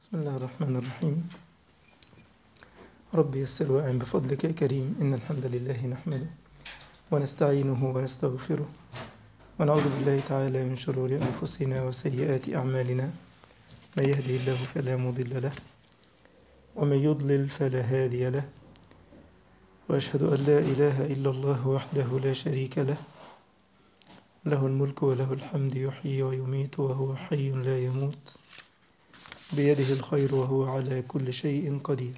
بسم الله الرحمن الرحيم رب يسر وأعن بفضلك يا كريم إن الحمد لله نحمده ونستعينه ونستغفره ونعوذ بالله تعالى من شرور أنفسنا وسيئات أعمالنا من يهده الله فلا مضل له ومن يضلل فلا هادي له وأشهد أن لا إله إلا الله وحده لا شريك له له الملك وله الحمد يحيي ويميت وهو حي لا يموت بيده الخير وهو على كل شيء قدير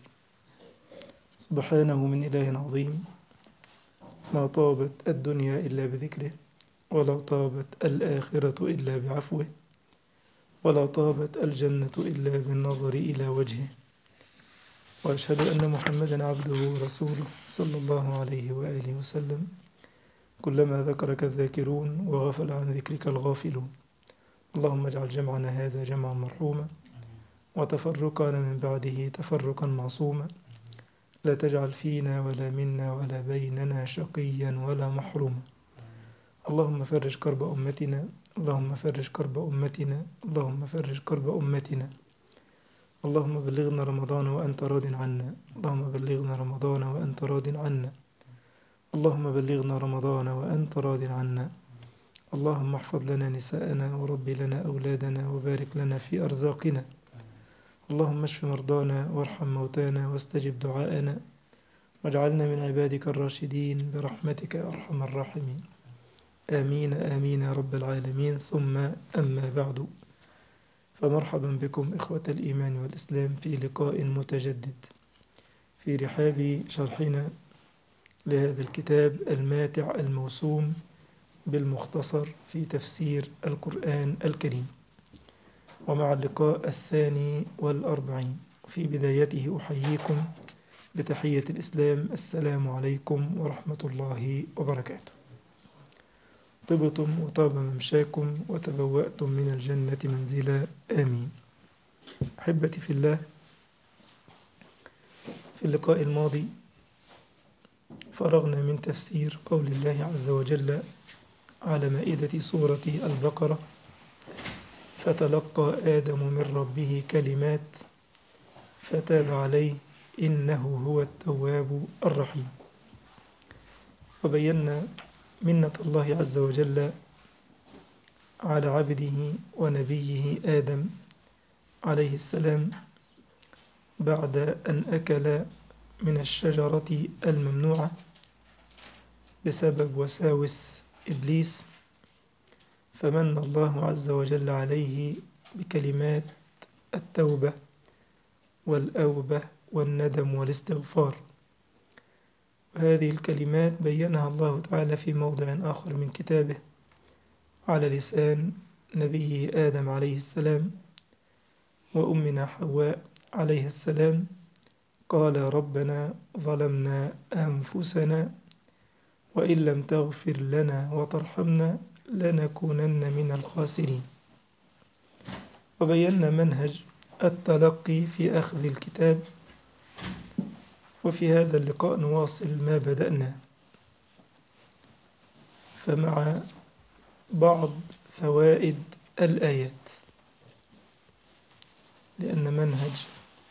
سبحانه من إله عظيم ما طابت الدنيا إلا بذكره ولا طابت الآخرة إلا بعفوه ولا طابت الجنة إلا بالنظر إلى وجهه وأشهد أن محمدا عبده ورسوله صلى الله عليه وآله وسلم كلما ذكرك الذاكرون وغفل عن ذكرك الغافلون اللهم اجعل جمعنا هذا جمعا مرحوما وتفرقنا من بعده تفرقا معصوما لا تجعل فينا ولا منا ولا بيننا شقيا ولا محروما اللهم فرج كرب أمتنا اللهم فرج كرب أمتنا اللهم فرج كرب أمتنا اللهم بلغنا رمضان وأنت راض عنا اللهم بلغنا رمضان وأنت راض عنا اللهم بلغنا رمضان وأنت راض عنا اللهم احفظ لنا نساءنا ورب لنا أولادنا وبارك لنا في أرزاقنا اللهم اشف مرضانا وارحم موتانا واستجب دعاءنا واجعلنا من عبادك الراشدين برحمتك يا أرحم الراحمين آمين آمين يا رب العالمين ثم أما بعد فمرحبا بكم إخوة الإيمان والإسلام في لقاء متجدد في رحاب شرحنا لهذا الكتاب الماتع الموسوم بالمختصر في تفسير القرآن الكريم ومع اللقاء الثاني والأربعين في بدايته أحييكم بتحية الإسلام السلام عليكم ورحمة الله وبركاته طبتم وطاب ممشاكم وتبوأتم من الجنة منزلا آمين أحبتي في الله في اللقاء الماضي فرغنا من تفسير قول الله عز وجل على مائدة سورة البقرة فتلقى آدم من ربه كلمات فتاب عليه إنه هو التواب الرحيم وبينا منة الله عز وجل على عبده ونبيه آدم عليه السلام بعد أن أكل من الشجرة الممنوعة بسبب وساوس إبليس فمن الله عز وجل عليه بكلمات التوبة والأوبة والندم والاستغفار وهذه الكلمات بينها الله تعالى في موضع آخر من كتابه على لسان نبيه آدم عليه السلام وأمنا حواء عليه السلام قال ربنا ظلمنا أنفسنا وإن لم تغفر لنا وترحمنا لنكونن من الخاسرين وبينا منهج التلقي في أخذ الكتاب وفي هذا اللقاء نواصل ما بدأنا فمع بعض فوائد الآيات لأن منهج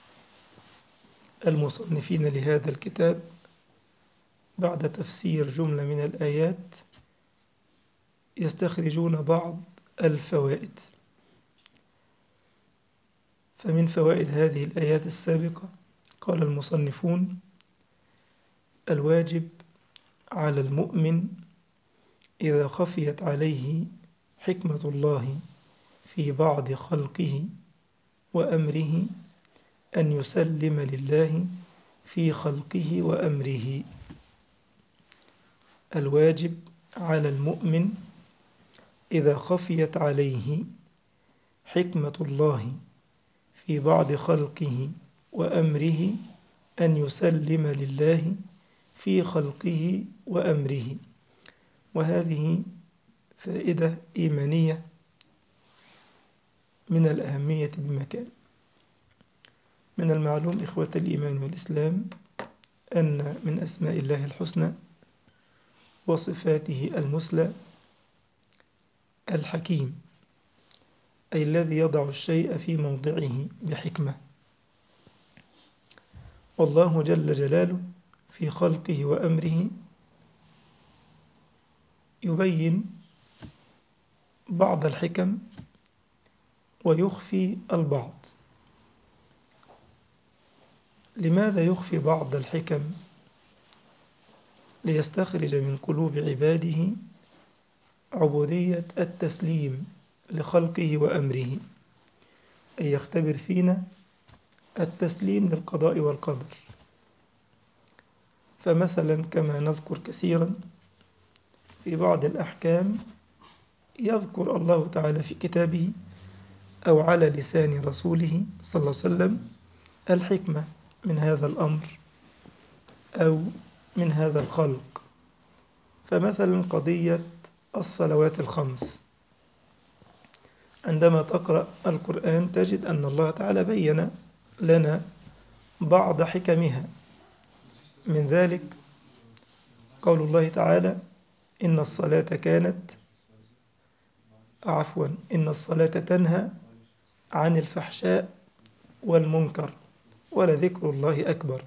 المصنفين لهذا الكتاب بعد تفسير جملة من الآيات يستخرجون بعض الفوائد فمن فوائد هذه الآيات السابقة قال المصنفون الواجب على المؤمن إذا خفيت عليه حكمة الله في بعض خلقه وأمره أن يسلم لله في خلقه وأمره الواجب على المؤمن إذا خفيت عليه حكمة الله في بعض خلقه وأمره أن يسلم لله في خلقه وأمره وهذه فائدة إيمانية من الأهمية بمكان من المعلوم إخوة الإيمان والإسلام أن من أسماء الله الحسنى وصفاته المثلى الحكيم أي الذي يضع الشيء في موضعه بحكمة والله جل جلاله في خلقه وأمره يبين بعض الحكم ويخفي البعض لماذا يخفي بعض الحكم ليستخرج من قلوب عباده عبودية التسليم لخلقه وأمره أن يختبر فينا التسليم للقضاء والقدر فمثلا كما نذكر كثيرا في بعض الأحكام يذكر الله تعالى في كتابه أو على لسان رسوله صلى الله عليه وسلم الحكمة من هذا الأمر أو من هذا الخلق فمثلا قضية الصلوات الخمس عندما تقرأ القرآن تجد أن الله تعالى بين لنا بعض حكمها من ذلك قول الله تعالى إن الصلاة كانت عفوا إن الصلاة تنهى عن الفحشاء والمنكر ولذكر الله أكبر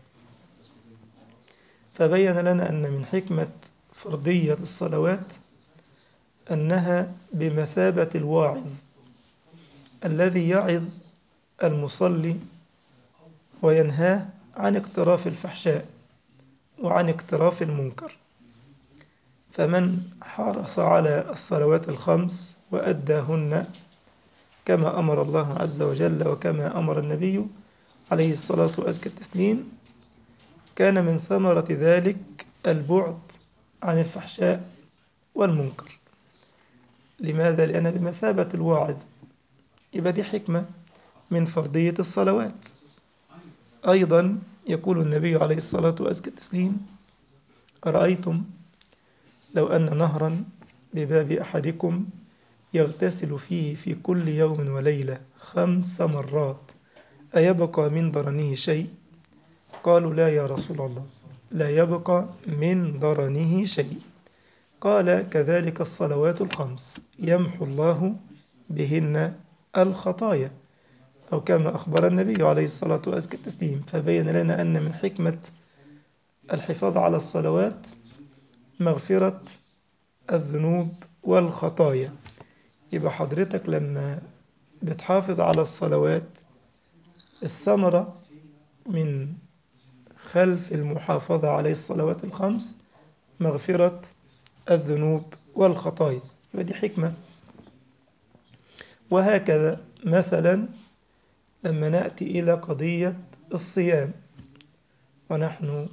فبين لنا أن من حكمة فرضية الصلوات أنها بمثابة الواعظ الذي يعظ المصلي وينهاه عن اقتراف الفحشاء وعن اقتراف المنكر فمن حرص على الصلوات الخمس وأداهن كما أمر الله عز وجل وكما أمر النبي عليه الصلاة وأزكى التسليم كان من ثمرة ذلك البعد عن الفحشاء والمنكر لماذا؟ لأن بمثابة الواعظ يبقى دي حكمة من فرضية الصلوات أيضا يقول النبي عليه الصلاة وأزكى التسليم أرأيتم لو أن نهرا بباب أحدكم يغتسل فيه في كل يوم وليلة خمس مرات أيبقى من درنه شيء قالوا لا يا رسول الله لا يبقى من درنه شيء قال كذلك الصلوات الخمس يمحو الله بهن الخطايا أو كما أخبر النبي عليه الصلاة وأزكى التسليم فبين لنا أن من حكمة الحفاظ على الصلوات مغفرة الذنوب والخطايا يبقى حضرتك لما بتحافظ على الصلوات الثمرة من خلف المحافظة عليه الصلوات الخمس مغفرة الذنوب والخطايا يبقى دي حكمة وهكذا مثلا لما نأتي إلى قضية الصيام ونحن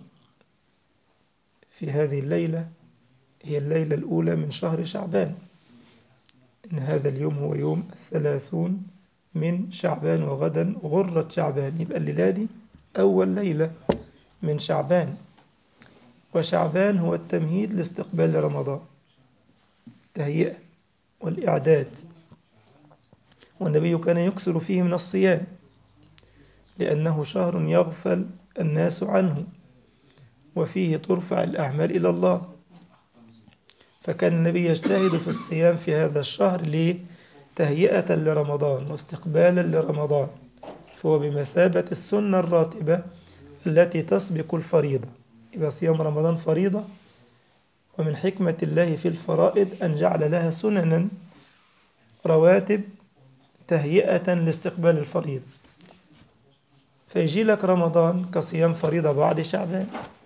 في هذه الليلة هي الليلة الأولى من شهر شعبان إن هذا اليوم هو يوم الثلاثون من شعبان وغدا غرة شعبان يبقى الليلة دي أول ليلة من شعبان وشعبان هو التمهيد لاستقبال رمضان التهيئة والإعداد والنبي كان يكثر فيه من الصيام لأنه شهر يغفل الناس عنه وفيه ترفع الأعمال إلى الله فكان النبي يجتهد في الصيام في هذا الشهر لتهيئة لرمضان واستقبالا لرمضان فهو بمثابة السنة الراتبة التي تسبق الفريضة يبقى صيام رمضان فريضة ومن حكمة الله في الفرائض أن جعل لها سننا رواتب تهيئة لاستقبال الفريضة فيجي لك رمضان كصيام فريضة بعد شعبان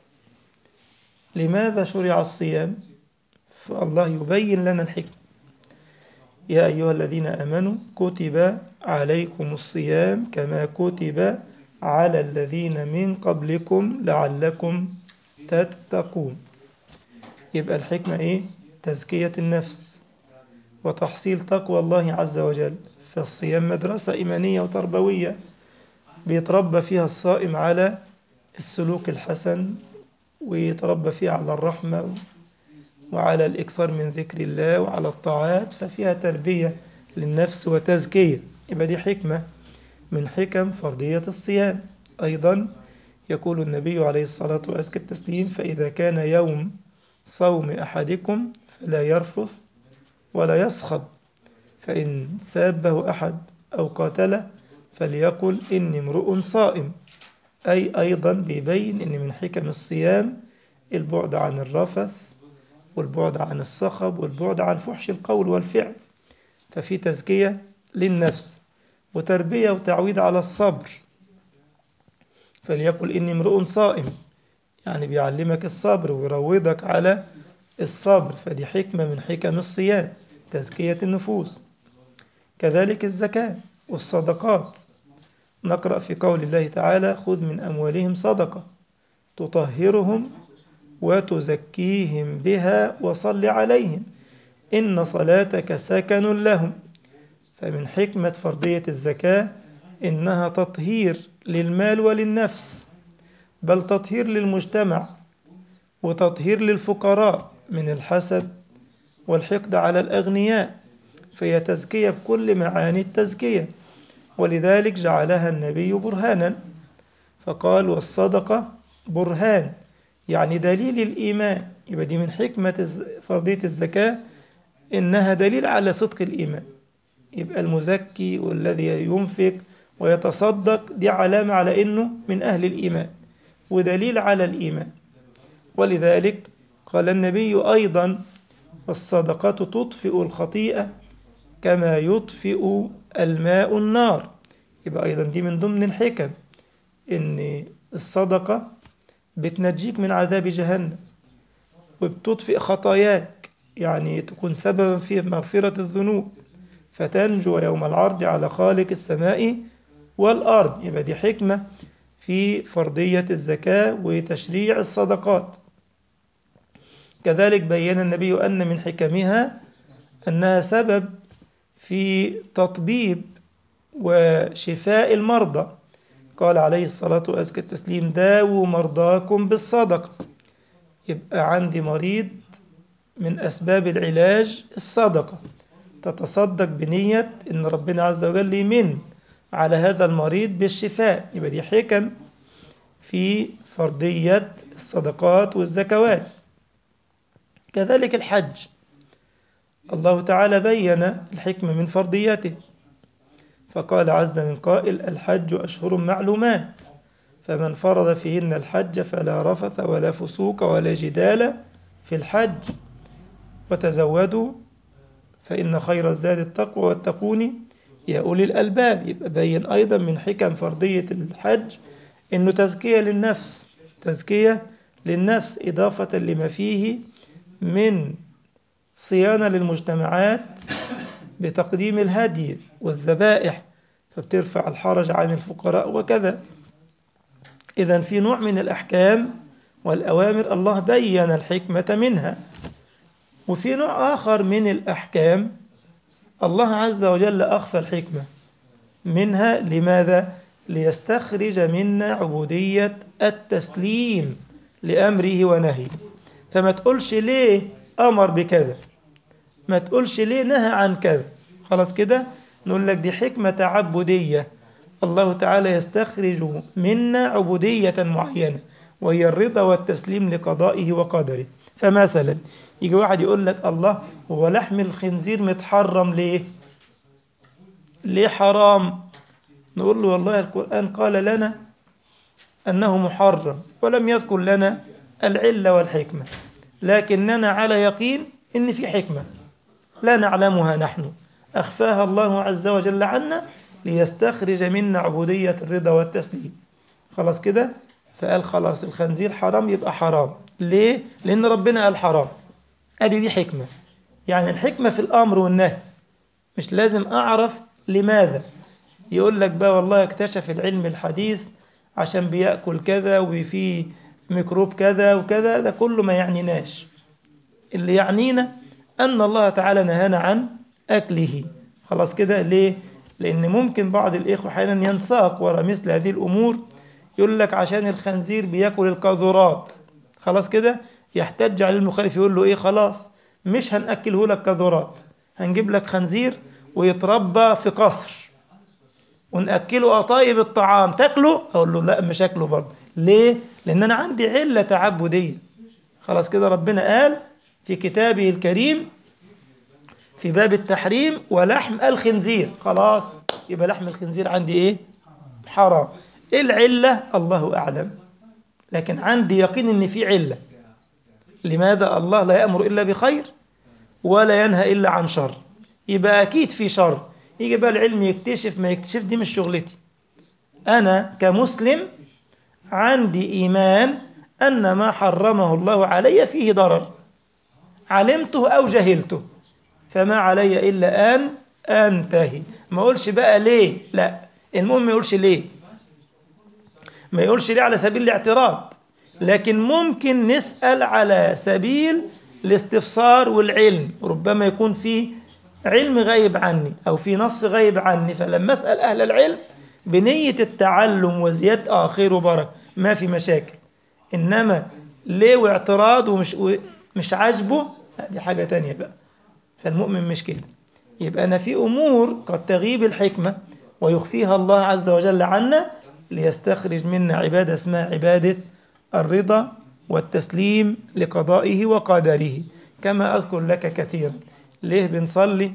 لماذا شرع الصيام فالله يبين لنا الحكم يا أيها الذين آمنوا كتب عليكم الصيام كما كتب على الذين من قبلكم لعلكم تتقون يبقى الحكمة إيه؟ تزكية النفس وتحصيل تقوى الله عز وجل فالصيام مدرسة إيمانية وتربوية بيتربى فيها الصائم على السلوك الحسن ويتربى فيها على الرحمة وعلى الإكثار من ذكر الله وعلى الطاعات ففيها تربية للنفس وتزكية يبقى دي حكمة من حكم فرضية الصيام أيضا يقول النبي عليه الصلاة وأزكى التسليم فإذا كان يوم صوم أحدكم فلا يرفث ولا يصخب فإن سابه أحد أو قاتله فليقل إني امرؤ صائم أي أيضا بيبين أن من حكم الصيام البعد عن الرفث والبعد عن الصخب والبعد عن فحش القول والفعل ففي تزكية للنفس وتربية وتعويد على الصبر فليقل إني امرؤ صائم يعني بيعلمك الصبر ويروضك على الصبر فدي حكمة من حكم الصيام تزكية النفوس كذلك الزكاة والصدقات نقرأ في قول الله تعالى خذ من أموالهم صدقة تطهرهم وتزكيهم بها وصل عليهم إن صلاتك سكن لهم فمن حكمة فرضية الزكاة إنها تطهير للمال وللنفس بل تطهير للمجتمع وتطهير للفقراء من الحسد والحقد على الأغنياء فهي تزكية بكل معاني التزكية ولذلك جعلها النبي برهانا فقال والصدقة برهان يعني دليل الإيمان يبقى دي من حكمة فرضية الزكاة إنها دليل على صدق الإيمان يبقى المزكي والذي ينفق ويتصدق دي علامة على إنه من أهل الإيمان ودليل على الإيمان ولذلك قال النبي أيضا الصدقة تطفئ الخطيئة كما يطفئ الماء النار يبقى أيضا دي من ضمن الحكم إن الصدقة بتنجيك من عذاب جهنم وبتطفئ خطاياك يعني تكون سببا في مغفرة الذنوب فتنجو يوم العرض على خالق السماء والأرض يبقى دي حكمة في فرضية الزكاة وتشريع الصدقات كذلك بين النبي أن من حكمها أنها سبب في تطبيب وشفاء المرضى قال عليه الصلاة وأزكى التسليم داووا مرضاكم بالصدقة يبقى عندي مريض من أسباب العلاج الصدقة تتصدق بنية أن ربنا عز وجل يمن على هذا المريض بالشفاء يبقى دي حكم في فرضية الصدقات والزكوات كذلك الحج الله تعالى بين الحكمة من فرضيته فقال عز من قائل الحج أشهر معلومات فمن فرض فيهن الحج فلا رفث ولا فسوق ولا جدال في الحج وتزودوا فإن خير الزاد التقوى واتقوني يا أولي الألباب يبقى بين أيضا من حكم فرضية الحج أنه تزكية للنفس تزكية للنفس إضافة لما فيه من صيانة للمجتمعات بتقديم الهدي والذبائح فبترفع الحرج عن الفقراء وكذا إذا في نوع من الأحكام والأوامر الله بين الحكمة منها وفي نوع آخر من الأحكام الله عز وجل أخفى الحكمة منها لماذا؟ ليستخرج منا عبودية التسليم لأمره ونهيه فما تقولش ليه أمر بكذا ما تقولش ليه نهى عن كذا خلاص كده نقول لك دي حكمة تعبدية الله تعالى يستخرج منا عبودية معينة وهي الرضا والتسليم لقضائه وقدره فمثلا يجي واحد يقول لك الله هو لحم الخنزير متحرم ليه ليه حرام نقول له والله القرآن قال لنا أنه محرم ولم يذكر لنا العلة والحكمة لكننا على يقين إن في حكمة لا نعلمها نحن أخفاها الله عز وجل عنا ليستخرج منا عبودية الرضا والتسليم خلاص كده فقال خلاص الخنزير حرام يبقى حرام ليه؟ لأن ربنا قال حرام أدي دي حكمة يعني الحكمة في الأمر والنهي مش لازم أعرف لماذا يقول لك بقى والله اكتشف العلم الحديث عشان بيأكل كذا وفي ميكروب كذا وكذا ده كله ما يعنيناش اللي يعنينا أن الله تعالى نهانا عن أكله خلاص كده ليه؟ لأن ممكن بعض الإخوة أحيانا ينساق وراء مثل هذه الأمور يقول لك عشان الخنزير بياكل القاذورات خلاص كده يحتج على المخالف يقول له إيه خلاص مش هنأكله لك كذورات هنجيب لك خنزير ويتربى في قصر ونأكله قطايب الطعام تاكله أقول له لا مش أكله برضه ليه؟ لأن أنا عندي علة تعبدية خلاص كده ربنا قال في كتابه الكريم في باب التحريم ولحم الخنزير خلاص يبقى لحم الخنزير عندي ايه حرام إيه العلة الله أعلم لكن عندي يقين إن في علة لماذا الله لا يأمر إلا بخير ولا ينهى إلا عن شر يبقى أكيد في شر يجي بقى العلم يكتشف ما يكتشف دي مش شغلتي أنا كمسلم عندي إيمان أن ما حرمه الله علي فيه ضرر علمته أو جهلته فما علي إلا أن أنتهي ما أقولش بقى ليه لا المهم ما يقولش ليه ما يقولش ليه على سبيل الاعتراض لكن ممكن نسأل على سبيل الاستفسار والعلم ربما يكون في علم غايب عني أو في نص غايب عني فلما أسأل أهل العلم بنية التعلم وزيادة آه خير وبركة ما في مشاكل إنما ليه واعتراض ومش مش عاجبه دي حاجة تانية بقى فالمؤمن مش كده يبقى أنا في أمور قد تغيب الحكمة ويخفيها الله عز وجل عنا ليستخرج منا عبادة اسمها عبادة الرضا والتسليم لقضائه وقدره كما أذكر لك كثيرا ليه بنصلي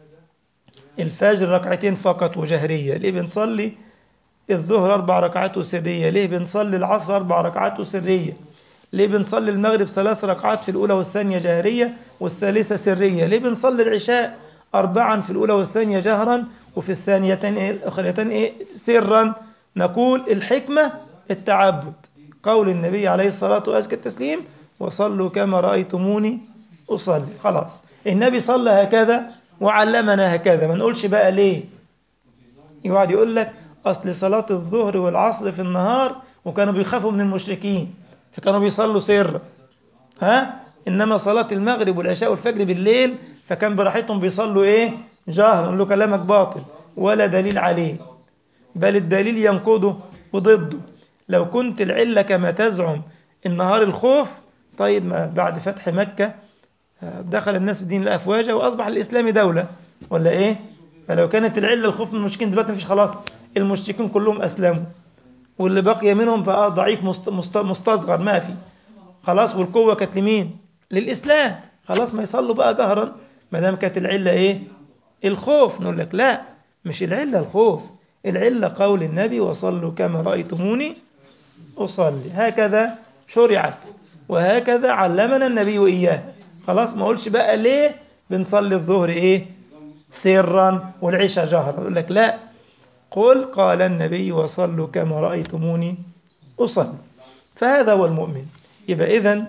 الفجر ركعتين فقط وجهرية ليه بنصلي الظهر أربع ركعات وسرية ليه بنصلي العصر أربع ركعات وسرية ليه بنصلي المغرب ثلاث ركعات في الأولى والثانية جهرية والثالثة سرية ليه بنصلي العشاء أربعا في الأولى والثانية جهرا وفي الثانيتين إيه الأخريتين إيه سرا نقول الحكمة التعبد قول النبي عليه الصلاة وأزكى التسليم وصلوا كما رأيتموني أصلي خلاص النبي صلى هكذا وعلمنا هكذا ما نقولش بقى ليه يقعد يقول لك أصل صلاة الظهر والعصر في النهار وكانوا بيخافوا من المشركين فكانوا بيصلوا سر ها إنما صلاة المغرب والعشاء والفجر بالليل فكان براحتهم بيصلوا إيه جهرا له كلامك باطل ولا دليل عليه بل الدليل ينقضه وضده لو كنت العلة كما تزعم النهار الخوف طيب ما بعد فتح مكة دخل الناس في دين الأفواج وأصبح الإسلام دولة ولا إيه فلو كانت العلة الخوف من المشركين دلوقتي مفيش خلاص المشركين كلهم أسلموا واللي بقي منهم بقى ضعيف مستصغر ما في خلاص والقوة كانت لمين للإسلام خلاص ما يصلوا بقى جهرا ما دام كانت العلة إيه الخوف نقول لك لا مش العلة الخوف العلة قول النبي وصلوا كما رأيتموني أصلي هكذا شرعت وهكذا علمنا النبي إياه خلاص ما أقولش بقى ليه بنصلي الظهر إيه سرا والعشاء جهرا يقول لك لا قل قال النبي وصلوا كما رأيتموني أصلي فهذا هو المؤمن يبقى إذن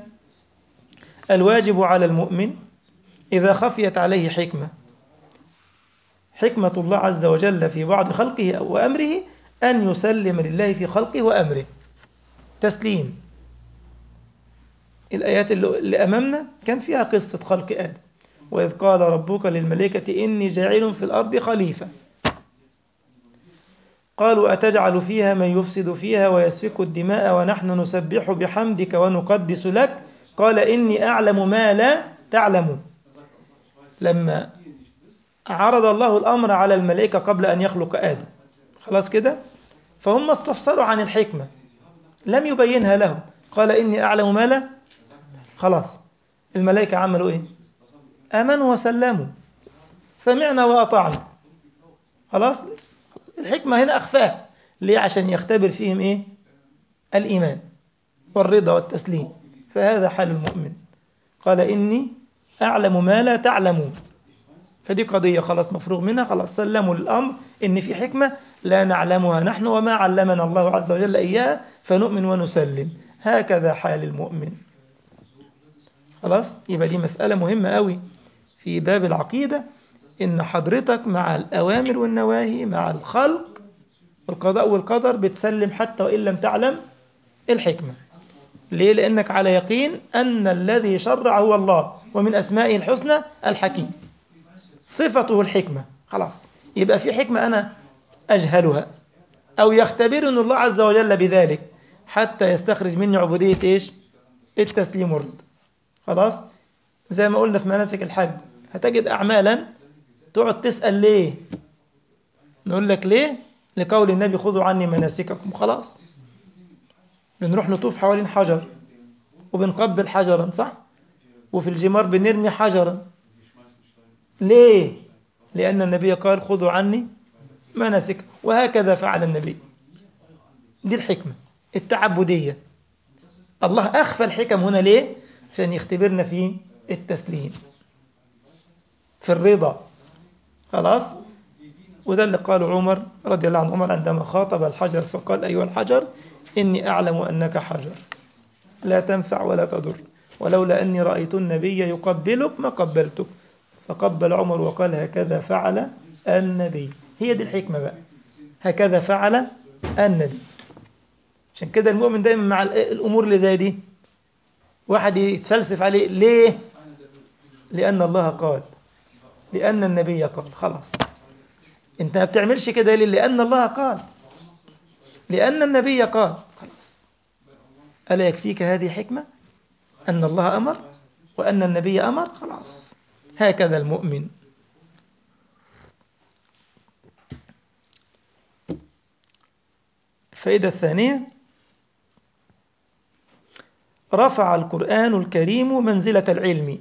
الواجب على المؤمن إذا خفيت عليه حكمة حكمة الله عز وجل في بعض خلقه وأمره أن يسلم لله في خلقه وأمره تسليم الآيات اللي أمامنا كان فيها قصة خلق آدم وإذ قال ربك للملائكة إني جاعل في الأرض خليفة قالوا أتجعل فيها من يفسد فيها ويسفك الدماء ونحن نسبح بحمدك ونقدس لك قال إني أعلم ما لا تعلمون لما عرض الله الأمر على الملائكة قبل أن يخلق آدم خلاص كده فهم استفسروا عن الحكمة لم يبينها لهم قال إني أعلم ما لا خلاص الملائكة عملوا إيه آمنوا وسلموا سمعنا وأطعنا خلاص الحكمة هنا أخفاها ليه عشان يختبر فيهم إيه الإيمان والرضا والتسليم فهذا حال المؤمن قال إني أعلم ما لا تعلمون فدي قضية خلاص مفروغ منها خلاص سلموا الأمر إن في حكمة لا نعلمها نحن وما علمنا الله عز وجل إياها فنؤمن ونسلم هكذا حال المؤمن خلاص يبقى دي مسألة مهمة قوي في باب العقيدة إن حضرتك مع الأوامر والنواهي مع الخلق والقضاء والقدر بتسلم حتى وإن لم تعلم الحكمة ليه؟ لأنك على يقين أن الذي شرع هو الله ومن أسمائه الحسنى الحكيم صفته الحكمة خلاص يبقى في حكمة أنا أجهلها أو يختبرني الله عز وجل بذلك حتى يستخرج مني عبودية إيش التسليم والرضا خلاص زي ما قلنا في مناسك الحج هتجد أعمالا تقعد تسأل ليه نقول لك ليه لقول النبي خذوا عني مناسككم خلاص بنروح نطوف حوالين حجر وبنقبل حجرا صح وفي الجمار بنرمي حجرا ليه لأن النبي قال خذوا عني مناسك وهكذا فعل النبي دي الحكمة التعبدية الله أخفى الحكم هنا ليه؟ عشان يختبرنا في التسليم في الرضا خلاص وده اللي قاله عمر رضي الله عن عمر عندما خاطب الحجر فقال أيها الحجر إني أعلم أنك حجر لا تنفع ولا تضر ولولا أني رأيت النبي يقبلك ما قبلتك فقبل عمر وقال هكذا فعل النبي هي دي الحكمة بقى هكذا فعل النبي عشان كده المؤمن دايما مع الأمور اللي زي دي واحد يتفلسف عليه ليه لأن الله قال لأن النبي قال خلاص انت ما بتعملش كده ليه لأن الله قال لأن النبي قال خلاص ألا يكفيك هذه حكمة أن الله أمر وأن النبي أمر خلاص هكذا المؤمن الفائدة الثانية رفع القرآن الكريم منزلة العلم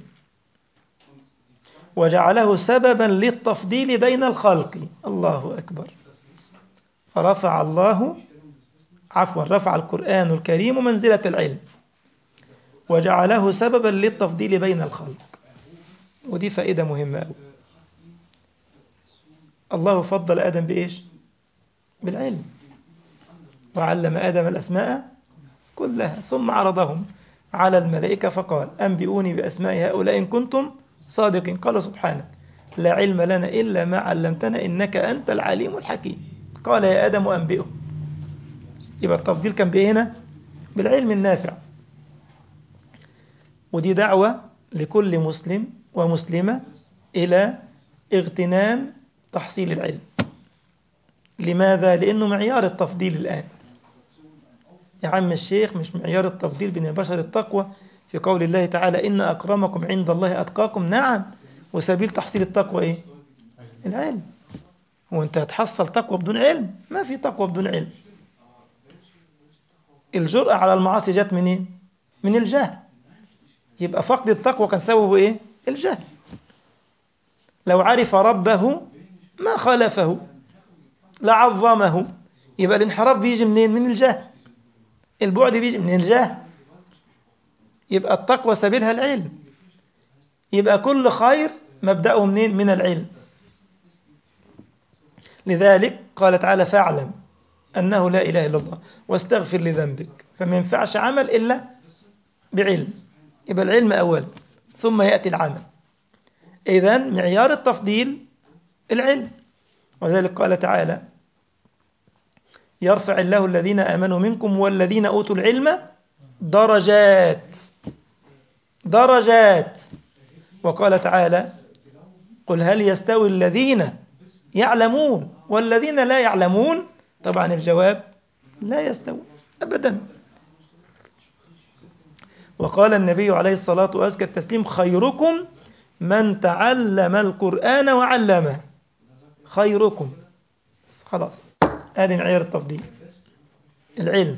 وجعله سببا للتفضيل بين الخلق الله أكبر فرفع الله عفوا رفع القرآن الكريم منزلة العلم وجعله سببا للتفضيل بين الخلق ودي فائدة مهمة أوي الله فضل آدم بإيش بالعلم وعلم آدم الأسماء كلها ثم عرضهم على الملائكة فقال أنبئوني بأسماء هؤلاء إن كنتم صادقين قال سبحانك لا علم لنا إلا ما علمتنا إنك أنت العليم الحكيم قال يا آدم أنبئهم يبقى التفضيل كان بإيه هنا بالعلم النافع ودي دعوة لكل مسلم ومسلمة إلى اغتنام تحصيل العلم لماذا؟ لأنه معيار التفضيل الآن يا عم الشيخ مش معيار التفضيل بين البشر التقوى في قول الله تعالى إن أكرمكم عند الله أتقاكم نعم وسبيل تحصيل التقوى إيه؟ العلم هو أنت هتحصل تقوى بدون علم ما في تقوى بدون علم الجرأة على المعاصي جت من إيه؟ من الجهل يبقى فقد التقوى كان سببه إيه؟ الجهل لو عرف ربه ما خالفه لعظمه يبقى الانحراف بيجي منين؟ من الجهل البعد بيجي من الجهل يبقى التقوى سبيلها العلم يبقى كل خير مبدأه منين؟ من العلم لذلك قال تعالى فاعلم أنه لا إله إلا الله واستغفر لذنبك فما ينفعش عمل إلا بعلم يبقى العلم أولا ثم يأتي العمل إذا معيار التفضيل العلم وذلك قال تعالى يرفع الله الذين آمنوا منكم والذين أوتوا العلم درجات درجات وقال تعالى قل هل يستوي الذين يعلمون والذين لا يعلمون طبعا الجواب لا يستوي أبدا وقال النبي عليه الصلاة وأزكى التسليم خيركم من تعلم القرآن وعلمه خيركم خلاص هذه معيار التفضيل العلم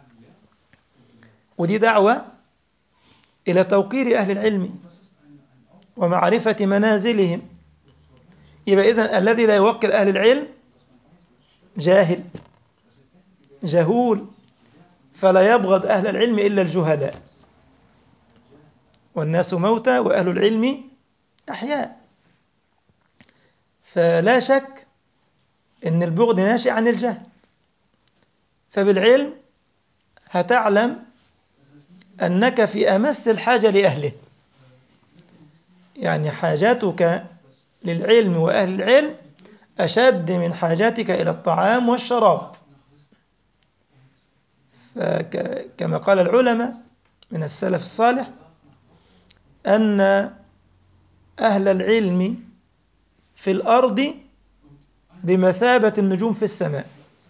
ودي دعوة إلى توقير أهل العلم ومعرفة منازلهم يبقى إذن الذي لا يوقر أهل العلم جاهل جهول فلا يبغض أهل العلم إلا الجهلاء والناس موتى وأهل العلم أحياء فلا شك أن البغض ناشئ عن الجهل فبالعلم هتعلم أنك في أمس الحاجة لأهله يعني حاجاتك للعلم وأهل العلم أشد من حاجاتك إلى الطعام والشراب كما قال العلماء من السلف الصالح أن أهل العلم في الأرض بمثابة النجوم في السماء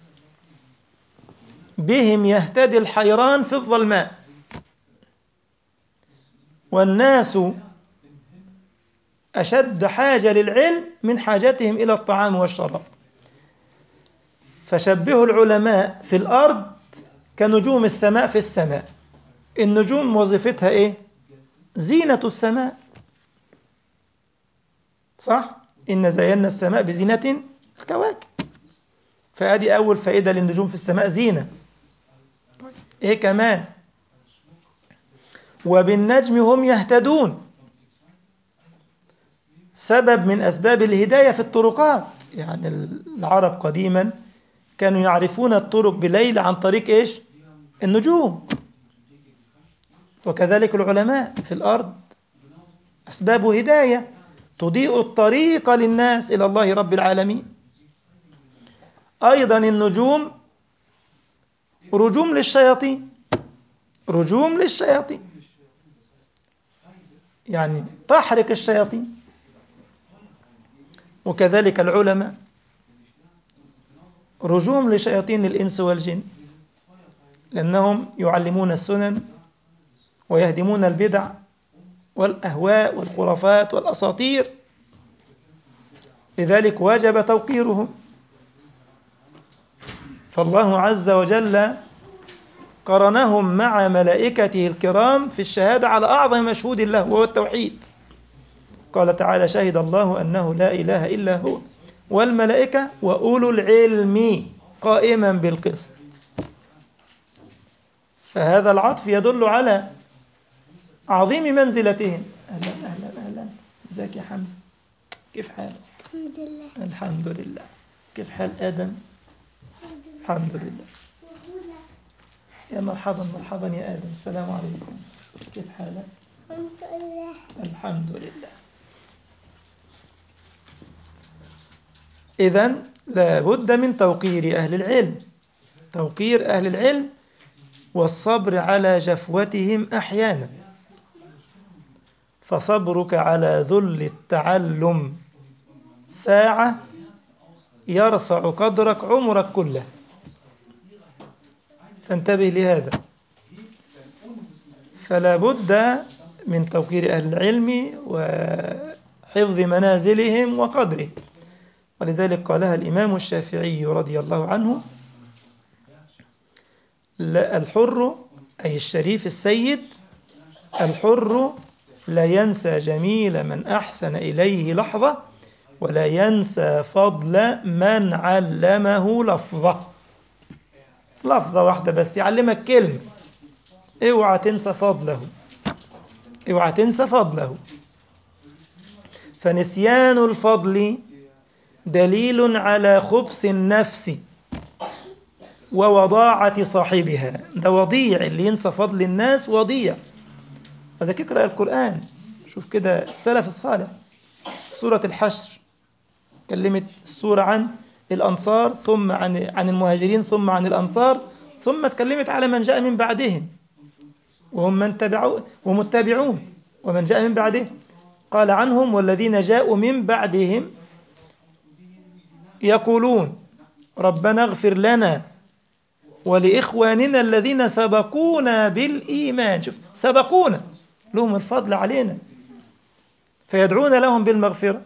بهم يهتدي الحيران في الظلماء والناس أشد حاجة للعلم من حاجتهم إلى الطعام والشراب فشبهوا العلماء في الأرض كنجوم السماء في السماء النجوم وظيفتها إيه؟ زينة السماء صح؟ إن زينا السماء بزينة الكواكب فهذه أول فائدة للنجوم في السماء زينة إيه كمان وبالنجم هم يهتدون سبب من أسباب الهداية في الطرقات يعني العرب قديما كانوا يعرفون الطرق بليل عن طريق إيش النجوم وكذلك العلماء في الأرض أسباب هداية تضيء الطريق للناس إلى الله رب العالمين أيضا النجوم رجوم للشياطين رجوم للشياطين يعني تحرق الشياطين وكذلك العلماء رجوم لشياطين الإنس والجن لأنهم يعلمون السنن ويهدمون البدع والأهواء والخرافات والأساطير لذلك وجب توقيرهم فالله عز وجل قرنهم مع ملائكته الكرام في الشهادة على أعظم مشهود له وهو التوحيد قال تعالى شهد الله أنه لا إله إلا هو والملائكة وأولو العلم قائما بالقسط فهذا العطف يدل على عظيم منزلتهم أهلا أهلا أهلا ازيك يا حمزة كيف حالك الحمد لله الحمد لله كيف حال آدم الحمد لله يا مرحبا مرحبا يا آدم السلام عليكم كيف حالك الحمد لله الحمد لله إذا لابد من توقير أهل العلم توقير أهل العلم والصبر على جفوتهم أحيانا فصبرك على ذل التعلم ساعة يرفع قدرك عمرك كله فانتبه لهذا فلا بد من توقير أهل العلم وحفظ منازلهم وقدره ولذلك قالها الإمام الشافعي رضي الله عنه لا الحر أي الشريف السيد الحر لا ينسى جميل من أحسن إليه لحظة ولا ينسى فضل من علمه لفظة لفظة واحدة بس يعلمك كلمة اوعى تنسى فضله اوعى تنسى فضله فنسيان الفضل دليل على خبث النفس ووضاعة صاحبها ده وضيع اللي ينسى فضل الناس وضيع هذا اقرأ القرآن شوف كده السلف الصالح سورة الحشر كلمت السورة عن الأنصار ثم عن عن المهاجرين ثم عن الأنصار ثم اتكلمت على من جاء من بعدهم وهم من تبعوا ومتبعون ومن جاء من بعدهم قال عنهم والذين جاءوا من بعدهم يقولون ربنا اغفر لنا ولإخواننا الذين سبقونا بالإيمان شوف سبقونا لهم الفضل علينا فيدعون لهم بالمغفرة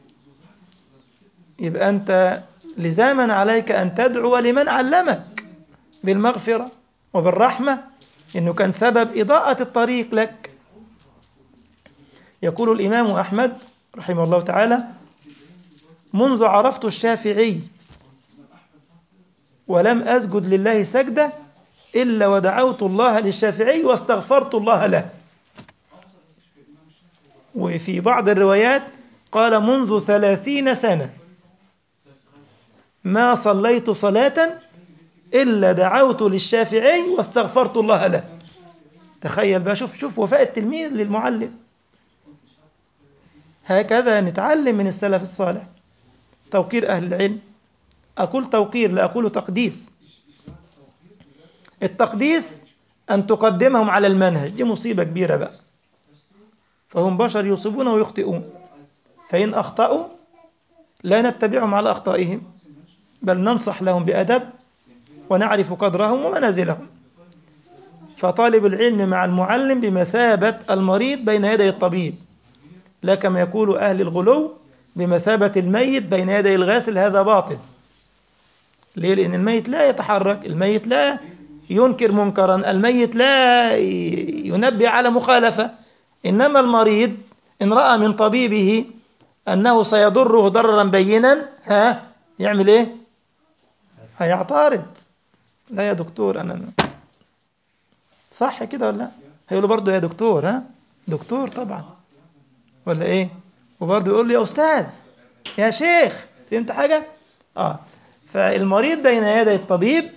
يبقى أنت لزاما عليك أن تدعو لمن علمك بالمغفرة وبالرحمة إنه كان سبب إضاءة الطريق لك يقول الإمام أحمد رحمه الله تعالى منذ عرفت الشافعي ولم أسجد لله سجدة إلا ودعوت الله للشافعي واستغفرت الله له وفي بعض الروايات قال منذ ثلاثين سنة ما صليت صلاة إلا دعوت للشافعي واستغفرت الله له تخيل بقى شوف شوف وفاء التلميذ للمعلم هكذا نتعلم من السلف الصالح توقير أهل العلم أقول توقير لا أقول تقديس التقديس أن تقدمهم على المنهج دي مصيبة كبيرة بقى فهم بشر يصيبون ويخطئون فإن أخطأوا لا نتبعهم على أخطائهم بل ننصح لهم بأدب ونعرف قدرهم ومنازلهم فطالب العلم مع المعلم بمثابة المريض بين يدي الطبيب لا كما يقول أهل الغلو بمثابة الميت بين يدي الغاسل هذا باطل ليه؟ لأن الميت لا يتحرك الميت لا ينكر منكرا الميت لا ينبه على مخالفة إنما المريض إن رأى من طبيبه أنه سيضره ضررا بينا ها يعمل إيه هيعترض لا يا دكتور أنا صح كده ولا لا هيقول له برضه يا دكتور ها دكتور طبعا ولا ايه وبرضه يقول له يا استاذ يا شيخ فهمت حاجه اه فالمريض بين يدي الطبيب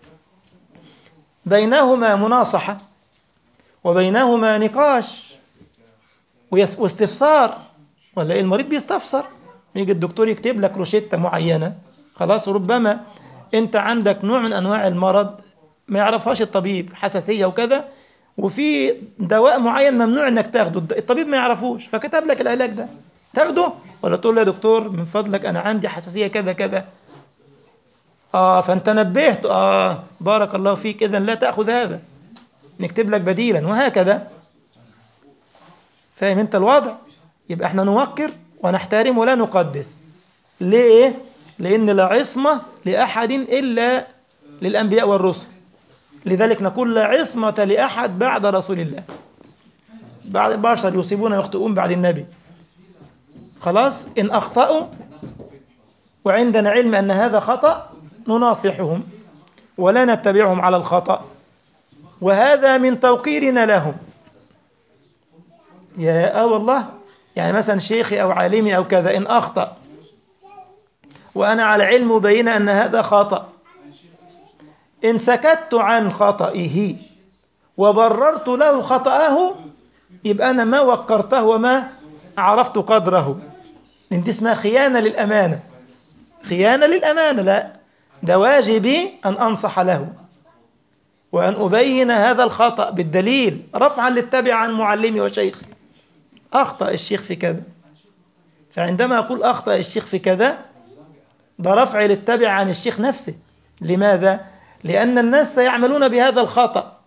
بينهما مناصحه وبينهما نقاش ويس- واستفسار ولا ايه المريض بيستفسر يجي الدكتور يكتب لك روشتة معينة خلاص ربما انت عندك نوع من انواع المرض ما يعرفهاش الطبيب حساسية وكذا وفي دواء معين ممنوع انك تاخده الطبيب ما يعرفوش فكتب لك العلاج ده تاخده ولا تقول له يا دكتور من فضلك انا عندي حساسية كذا كذا اه فانت نبهت اه بارك الله فيك اذا لا تاخذ هذا نكتب لك بديلا وهكذا فاهم انت الوضع يبقى احنا نوقر ونحترم ولا نقدس ليه لان لا عصمه لاحد الا للانبياء والرسل لذلك نقول لا عصمه لاحد بعد رسول الله بعد البشر يصيبون ويخطئون بعد النبي خلاص ان اخطاوا وعندنا علم ان هذا خطا نناصحهم ولا نتبعهم على الخطا وهذا من توقيرنا لهم يا آه والله يعني مثلا شيخي أو عالمي أو كذا إن أخطأ وأنا على علم مبين أن هذا خطأ إن سكت عن خطئه وبررت له خطأه يبقى أنا ما وقرته وما عرفت قدره إن دي اسمها خيانة للأمانة خيانة للأمانة لا ده واجبي أن أنصح له وأن أبين هذا الخطأ بالدليل رفعا للتبع عن معلمي وشيخي أخطأ الشيخ في كذا فعندما أقول أخطأ الشيخ في كذا ده رفع للتبع عن الشيخ نفسه لماذا؟ لأن الناس سيعملون بهذا الخطأ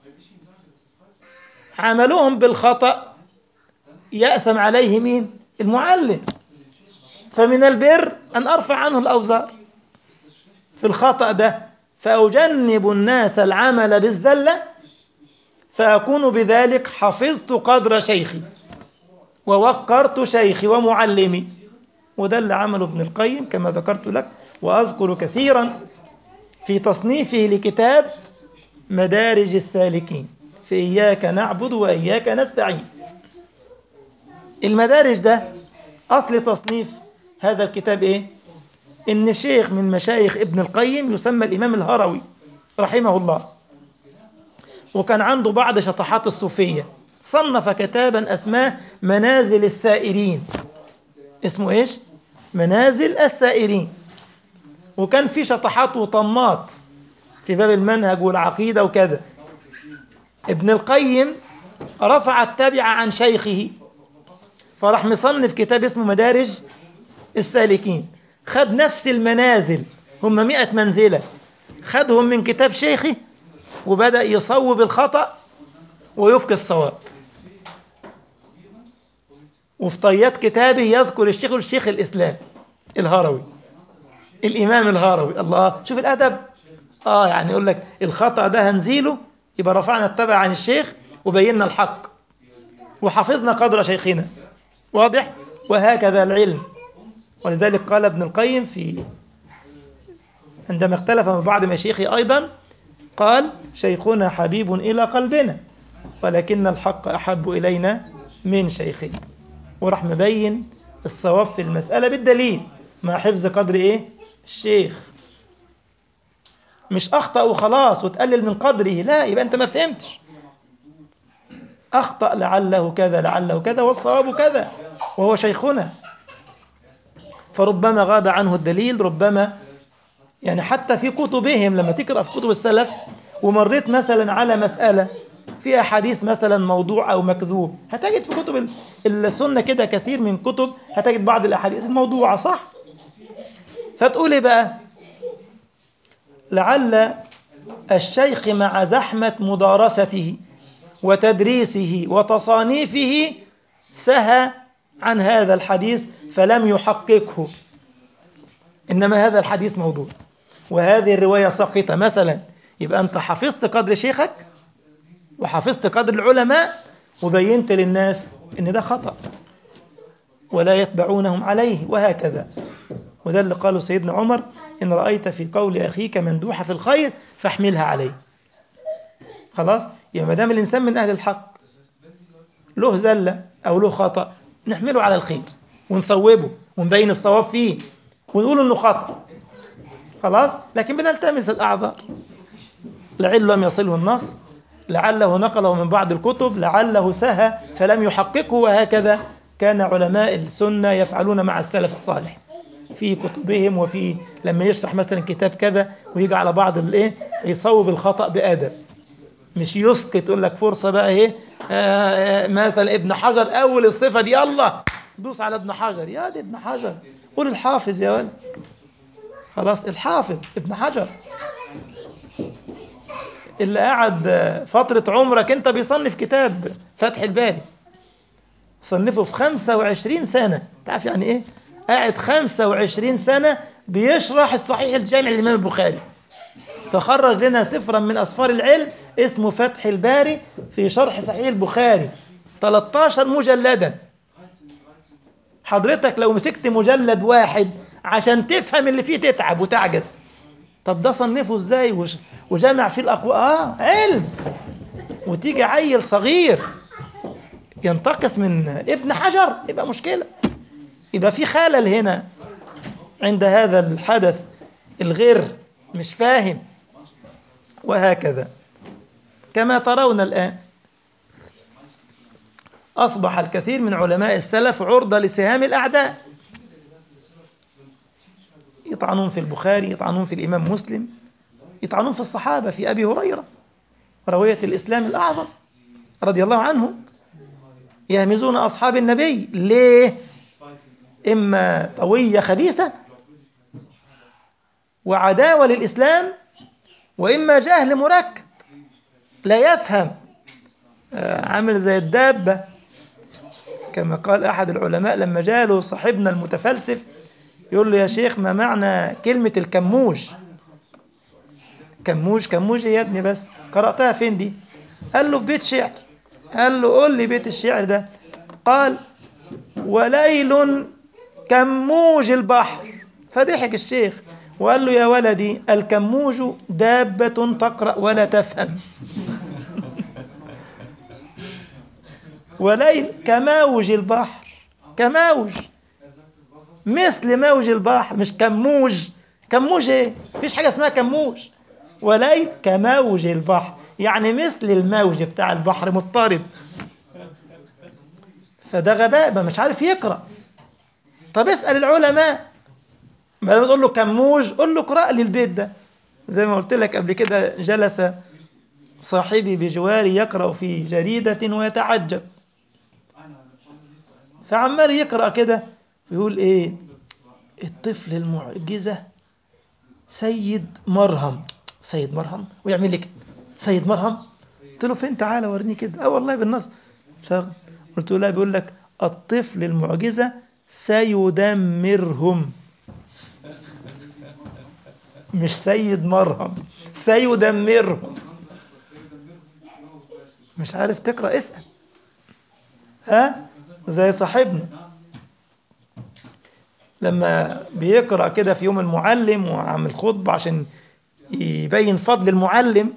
عملوهم بالخطأ يأثم عليه مين؟ المعلم فمن البر أن أرفع عنه الأوزار في الخطأ ده فأجنب الناس العمل بالزلة فأكون بذلك حفظت قدر شيخي ووقرت شيخي ومعلمي وده اللي عمله ابن القيم كما ذكرت لك وأذكر كثيرا في تصنيفه لكتاب مدارج السالكين في إياك نعبد وإياك نستعين المدارج ده أصل تصنيف هذا الكتاب إيه؟ إن شيخ من مشايخ ابن القيم يسمى الإمام الهروي رحمه الله وكان عنده بعض شطحات الصوفية صنف كتابا أسماه منازل السائرين اسمه إيش؟ منازل السائرين وكان في شطحات وطمات في باب المنهج والعقيدة وكذا ابن القيم رفع التبع عن شيخه فراح مصنف كتاب اسمه مدارج السالكين خد نفس المنازل هم مئة منزلة خدهم من كتاب شيخه وبدأ يصوب الخطأ ويبقي الصواب وفي طيات كتابه يذكر الشيخ الشيخ الإسلام الهروي الإمام الهروي الله شوف الأدب آه يعني يقول لك الخطأ ده هنزيله يبقى رفعنا التبع عن الشيخ وبينا الحق وحفظنا قدر شيخنا واضح وهكذا العلم ولذلك قال ابن القيم في عندما اختلف مع بعض مشايخه أيضا قال شيخنا حبيب إلى قلبنا ولكن الحق أحب إلينا من شيخنا وراح مبين الصواب في المسألة بالدليل مع حفظ قدر إيه الشيخ مش أخطأ وخلاص وتقلل من قدره لا يبقى أنت ما فهمتش أخطأ لعله كذا لعله كذا والصواب كذا وهو شيخنا فربما غاب عنه الدليل ربما يعني حتى في كتبهم لما تقرأ في كتب السلف ومريت مثلا على مسألة فيها حديث مثلا موضوع أو مكذوب هتجد في كتب السنة كده كثير من كتب هتجد بعض الأحاديث الموضوعة صح فتقول إيه بقى لعل الشيخ مع زحمة مدارسته وتدريسه وتصانيفه سهى عن هذا الحديث فلم يحققه إنما هذا الحديث موضوع وهذه الرواية ساقطة مثلا يبقى أنت حفظت قدر شيخك وحفظت قدر العلماء وبينت للناس إن ده خطأ ولا يتبعونهم عليه وهكذا وده اللي قاله سيدنا عمر إن رأيت في قول أخيك مندوحة في الخير فاحملها عليه خلاص يبقى ما دام الإنسان من أهل الحق له زلة أو له خطأ نحمله على الخير ونصوبه ونبين الصواب فيه ونقول إنه خطأ خلاص لكن بنلتمس الأعذار لعل لم يصله النص لعله نقله من بعض الكتب لعله سهى فلم يحققه وهكذا كان علماء السنة يفعلون مع السلف الصالح في كتبهم وفي لما يشرح مثلا كتاب كذا ويجي على بعض الايه فيصوب الخطأ بأدب مش يسقط يقول لك فرصة بقى ايه آه، آه، مثلا ابن حجر أول الصفة دي الله دوس على ابن حجر يا دي ابن حجر قول الحافظ يا ولد خلاص الحافظ ابن حجر اللي قاعد فترة عمرك انت بيصنف كتاب فتح الباري صنفه في 25 سنة تعرف يعني ايه قاعد 25 سنة بيشرح الصحيح الجامع للإمام البخاري فخرج لنا سفرا من أسفار العلم اسمه فتح الباري في شرح صحيح البخاري 13 مجلدا حضرتك لو مسكت مجلد واحد عشان تفهم اللي فيه تتعب وتعجز طب ده صنفه ازاي وش- وجمع فيه الاقوال اه علم وتيجي عيل صغير ينتقص من ابن حجر يبقى مشكله يبقى في خلل هنا عند هذا الحدث الغير مش فاهم وهكذا كما ترون الآن أصبح الكثير من علماء السلف عرضة لسهام الأعداء يطعنون في البخاري يطعنون في الإمام مسلم يطعنون في الصحابة في أبي هريرة روية الإسلام الأعظم رضي الله عنه يهمزون أصحاب النبي ليه؟ إما طوية خبيثة وعداوة للإسلام وإما جهل مركب لا يفهم آه، عامل زي الدابة كما قال أحد العلماء لما جاله صاحبنا المتفلسف يقول له يا شيخ ما معنى كلمة الكموج كموج كموج إيه يا ابني بس قرأتها فين دي قال له في بيت شعر قال له قول لي بيت الشعر ده قال وليل كموج البحر فضحك الشيخ وقال له يا ولدي الكموج دابة تقرأ ولا تفهم وليل كموج البحر كموج مثل موج البحر مش كموج كموج ايه مفيش حاجة اسمها كموج وليل كموج البحر يعني مثل الموج بتاع البحر مضطرب فده غباء ما مش عارف يقرأ طب اسأل العلماء ما تقول له كموج قول له اقرأ لي البيت ده زي ما قلت لك قبل كده جلس صاحبي بجواري يقرأ في جريدة ويتعجب فعمال يقرأ كده يقول ايه الطفل المعجزة سيد مرهم سيد مرهم ويعمل لي كده سيد مرهم قلت له فين تعالى وريني كده اه والله بالنص قلت له لا بيقول لك الطفل المعجزة سيدمرهم مش سيد مرهم سيدمرهم مش عارف تقرأ اسأل ها زي صاحبنا لما بيقرأ كده في يوم المعلم وعامل خطبة عشان يبين فضل المعلم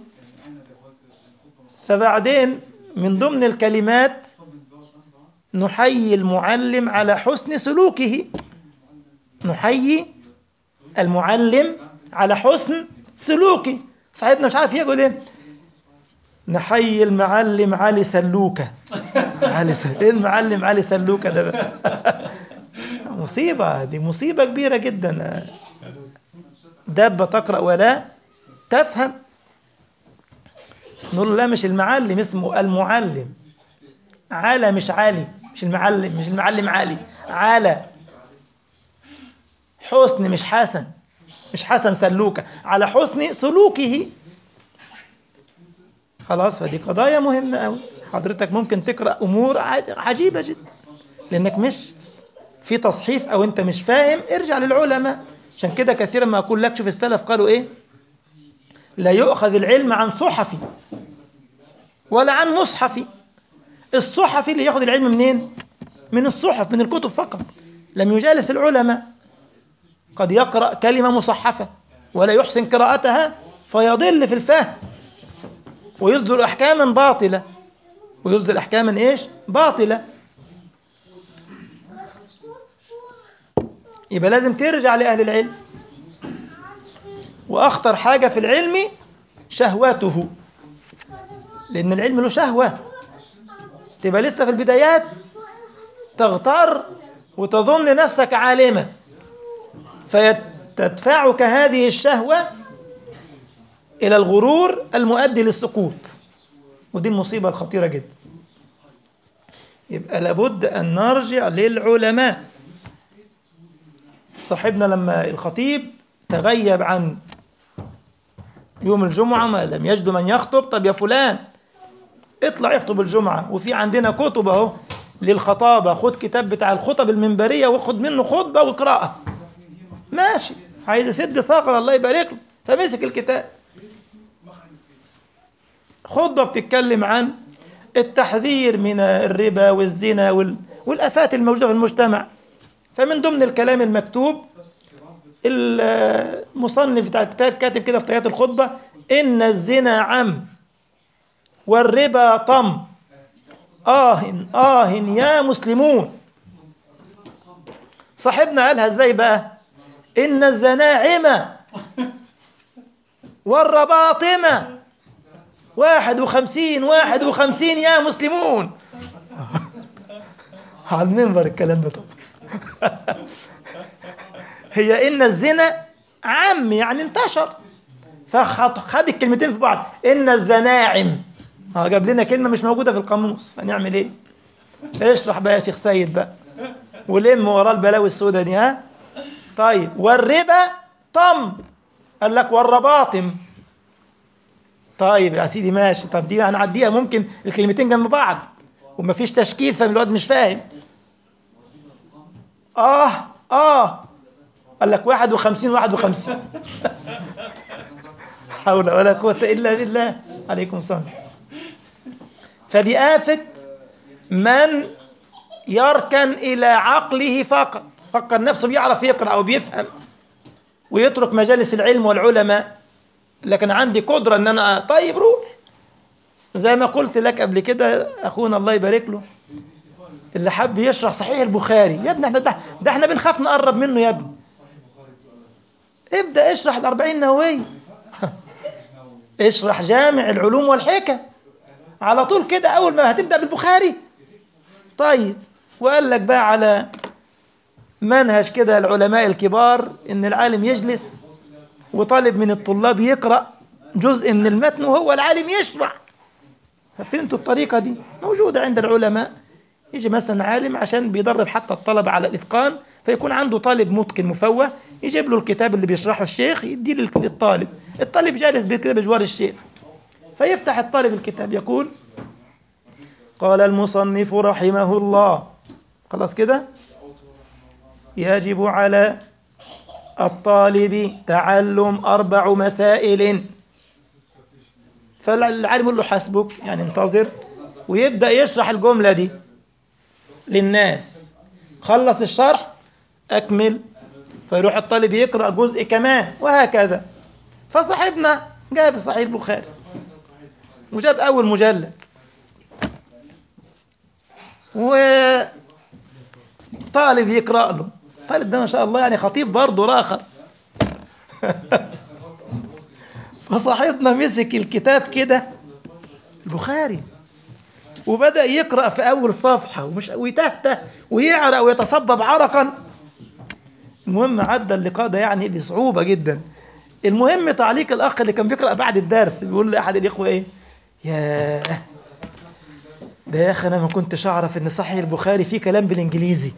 فبعدين من ضمن الكلمات نحيي المعلم على حسن سلوكه نحيي المعلم على حسن سلوكه صاحبنا مش عارف يقول ايه نحيي المعلم علي سلوكة علي سلوكة ايه المعلم علي سلوكة ده بقى مصيبة دي مصيبة كبيرة جدا دابة تقرأ ولا تفهم نقول له لا مش المعلم اسمه المعلم على مش عالي مش المعلم مش المعلم عالي على حسن مش حسن مش حسن سلوكة على حسن سلوكه خلاص فدي قضايا مهمة أوي حضرتك ممكن تقرأ أمور عجيبة جدا لأنك مش في تصحيف أو أنت مش فاهم ارجع للعلماء عشان كده كثيرا ما أقول لك شوف السلف قالوا إيه لا يؤخذ العلم عن صحفي ولا عن مصحفي الصحفي اللي ياخذ العلم منين من الصحف من الكتب فقط لم يجالس العلماء قد يقرأ كلمة مصحفة ولا يحسن قراءتها فيضل في الفهم ويصدر أحكاما باطلة ويصدر أحكاما إيش باطلة يبقى لازم ترجع لأهل العلم وأخطر حاجة في العلم شهوته لأن العلم له شهوة تبقى لسه في البدايات تغتر وتظن نفسك عالما فتدفعك هذه الشهوة إلى الغرور المؤدي للسقوط ودي المصيبة الخطيرة جدا يبقى لابد أن نرجع للعلماء صاحبنا لما الخطيب تغيب عن يوم الجمعة ما لم يجد من يخطب طب يا فلان اطلع اخطب الجمعة وفي عندنا كتب اهو للخطابة خد كتاب بتاع الخطب المنبرية واخد منه خطبة وقراءة ماشي عايز يسد صقر الله يبارك له فمسك الكتاب خطبة بتتكلم عن التحذير من الربا والزنا وال... والآفات الموجودة في المجتمع فمن ضمن الكلام المكتوب المصنف بتاع الكتاب كاتب كده في طيات الخطبة إن الزنا عم والربا طم آه آه يا مسلمون صاحبنا قالها ازاي بقى إن الزناعمة والرباطمة واحد وخمسين واحد وخمسين يا مسلمون على المنبر الكلام ده طبعا هي إن الزنا عم يعني انتشر فخد الكلمتين في بعض إن الزناعم اه جاب لنا كلمة مش موجودة في القاموس هنعمل إيه؟ اشرح بقى يا شيخ سيد بقى ولم وراه البلاوي السوداء دي ها طيب والربا طم قال لك والرباطم طيب يا سيدي ماشي طب دي هنعديها ممكن الكلمتين جنب بعض ومفيش تشكيل فالواد مش فاهم اه اه قال لك 51 51 حول ولا قوة إلا بالله عليكم السلام فدي آفة من يركن إلى عقله فقط فكر نفسه بيعرف يقرأ أو بيفهم ويترك مجالس العلم والعلماء لكن عندي قدرة أن أنا طيب روح زي ما قلت لك قبل كده أخونا الله يبارك له اللي حب يشرح صحيح البخاري يا ابني احنا ده, ده احنا بنخاف نقرب منه يا ابني ابدأ اشرح الأربعين نووية اشرح جامع العلوم والحكم على طول كده أول ما هتبدأ بالبخاري طيب وقال لك بقى على منهج كده العلماء الكبار إن العالم يجلس وطالب من الطلاب يقرأ جزء من المتن وهو العالم يشرح فهمتوا الطريقة دي موجودة عند العلماء يجي مثلا عالم عشان بيدرب حتى الطلبة على الإتقان فيكون عنده طالب متقن مفوه يجيب له الكتاب اللي بيشرحه الشيخ يديه للطالب الطالب جالس كده بجوار الشيخ فيفتح الطالب الكتاب يقول قال المصنف رحمه الله خلاص كده يجب على الطالب تعلم أربع مسائل فالعالم يقول له حسبك يعني انتظر ويبدأ يشرح الجملة دي للناس خلص الشرح أكمل فيروح الطالب يقرأ جزء كمان وهكذا فصاحبنا جاب صحيح البخاري وجاب أول مجلد وطالب يقرأ له الطالب ده ما شاء الله يعني خطيب برضه راخر فصاحبنا مسك الكتاب كده البخاري وبدأ يقرأ في أول صفحة ومش ويتهته ويعرق ويتصبب عرقا المهم عدى اللقاء ده يعني بصعوبة جدا المهم تعليق الأخ اللي كان بيقرأ بعد الدرس بيقول لأحد الإخوة إيه ياه ده يا أخي أنا ما كنتش أعرف إن صحيح البخاري فيه كلام بالإنجليزي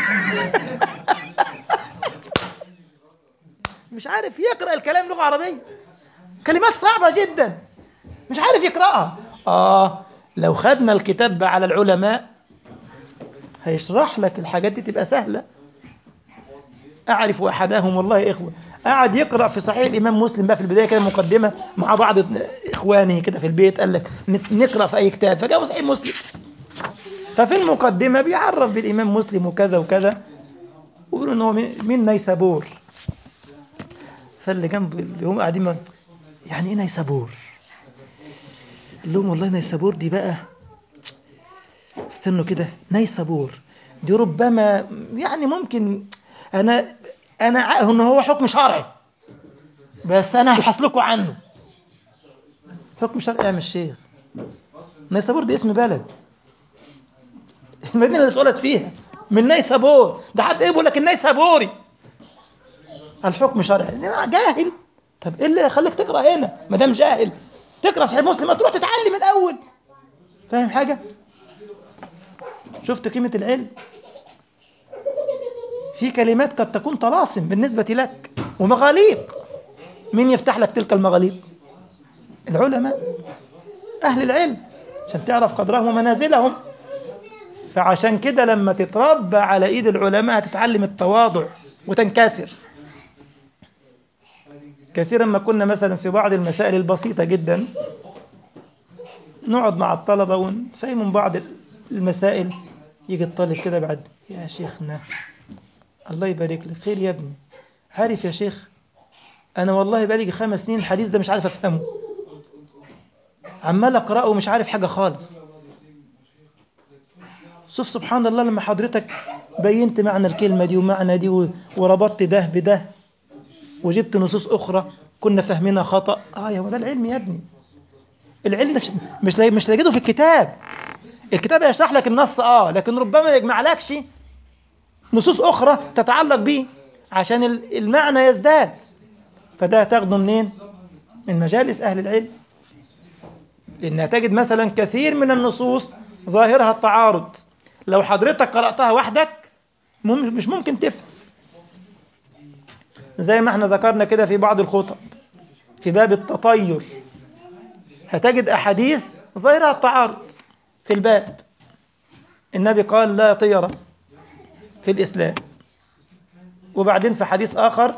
مش عارف يقرأ الكلام لغة عربية كلمات صعبة جدا مش عارف يقرأها آه لو خدنا الكتاب بقى على العلماء هيشرح لك الحاجات دي تبقى سهلة أعرف أحدهم والله يا إخوة قعد يقرأ في صحيح الإمام مسلم بقى في البداية كده مقدمة مع بعض إخوانه كده في البيت قال لك نقرأ في أي كتاب فجابوا صحيح مسلم ففي المقدمة بيعرف بالإمام مسلم وكذا وكذا ويقولوا إن هو من نيسابور فاللي جنب اللي هم قاعدين يعني إيه نيسابور قال لهم والله نيسابور دي بقى استنوا كده نيسابور دي ربما يعني ممكن انا انا ع- ان هو حكم شرعي بس انا هبحث لكم عنه حكم شرعي يا عم الشيخ نيسابور دي اسم بلد المدينه اللي اتولد فيها من نيسابور ده حتى ايه بيقول لك النيسابوري الحكم شرعي أنا جاهل طب ايه اللي يخليك تقرا هنا ما دام جاهل تقرا في صحيح مسلم ما تروح تتعلم من الاول فاهم حاجه شفت قيمه العلم في كلمات قد تكون طلاسم بالنسبه لك ومغاليق مين يفتح لك تلك المغاليق العلماء اهل العلم عشان تعرف قدرهم ومنازلهم فعشان كده لما تتربى على ايد العلماء هتتعلم التواضع وتنكسر كثيرا ما كنا مثلا في بعض المسائل البسيطة جدا نقعد مع الطلبة ونفهمهم بعض المسائل يجي الطالب كده بعد يا شيخنا الله يبارك لك خير يا ابني عارف يا شيخ أنا والله بقالي خمس سنين الحديث ده مش عارف أفهمه عمال أقرأه ومش عارف حاجة خالص شوف سبحان الله لما حضرتك بينت معنى الكلمة دي ومعنى دي و- وربطت ده بده وجبت نصوص أخرى كنا فاهمينها خطأ آه يا هو ده العلم يا ابني العلم ده مش مش لا- مش تجده في الكتاب الكتاب يشرح لك النص اه لكن ربما ما يجمعلكش نصوص أخرى تتعلق به عشان ال- المعنى يزداد فده هتاخده منين؟ من مجالس أهل العلم لأنها تجد مثلا كثير من النصوص ظاهرها التعارض لو حضرتك قرأتها وحدك مم- مش ممكن تفهم زي ما احنا ذكرنا كده في بعض الخطب في باب التطير هتجد أحاديث ظاهرها التعارض في الباب النبي قال لا طيرة في الإسلام وبعدين في حديث آخر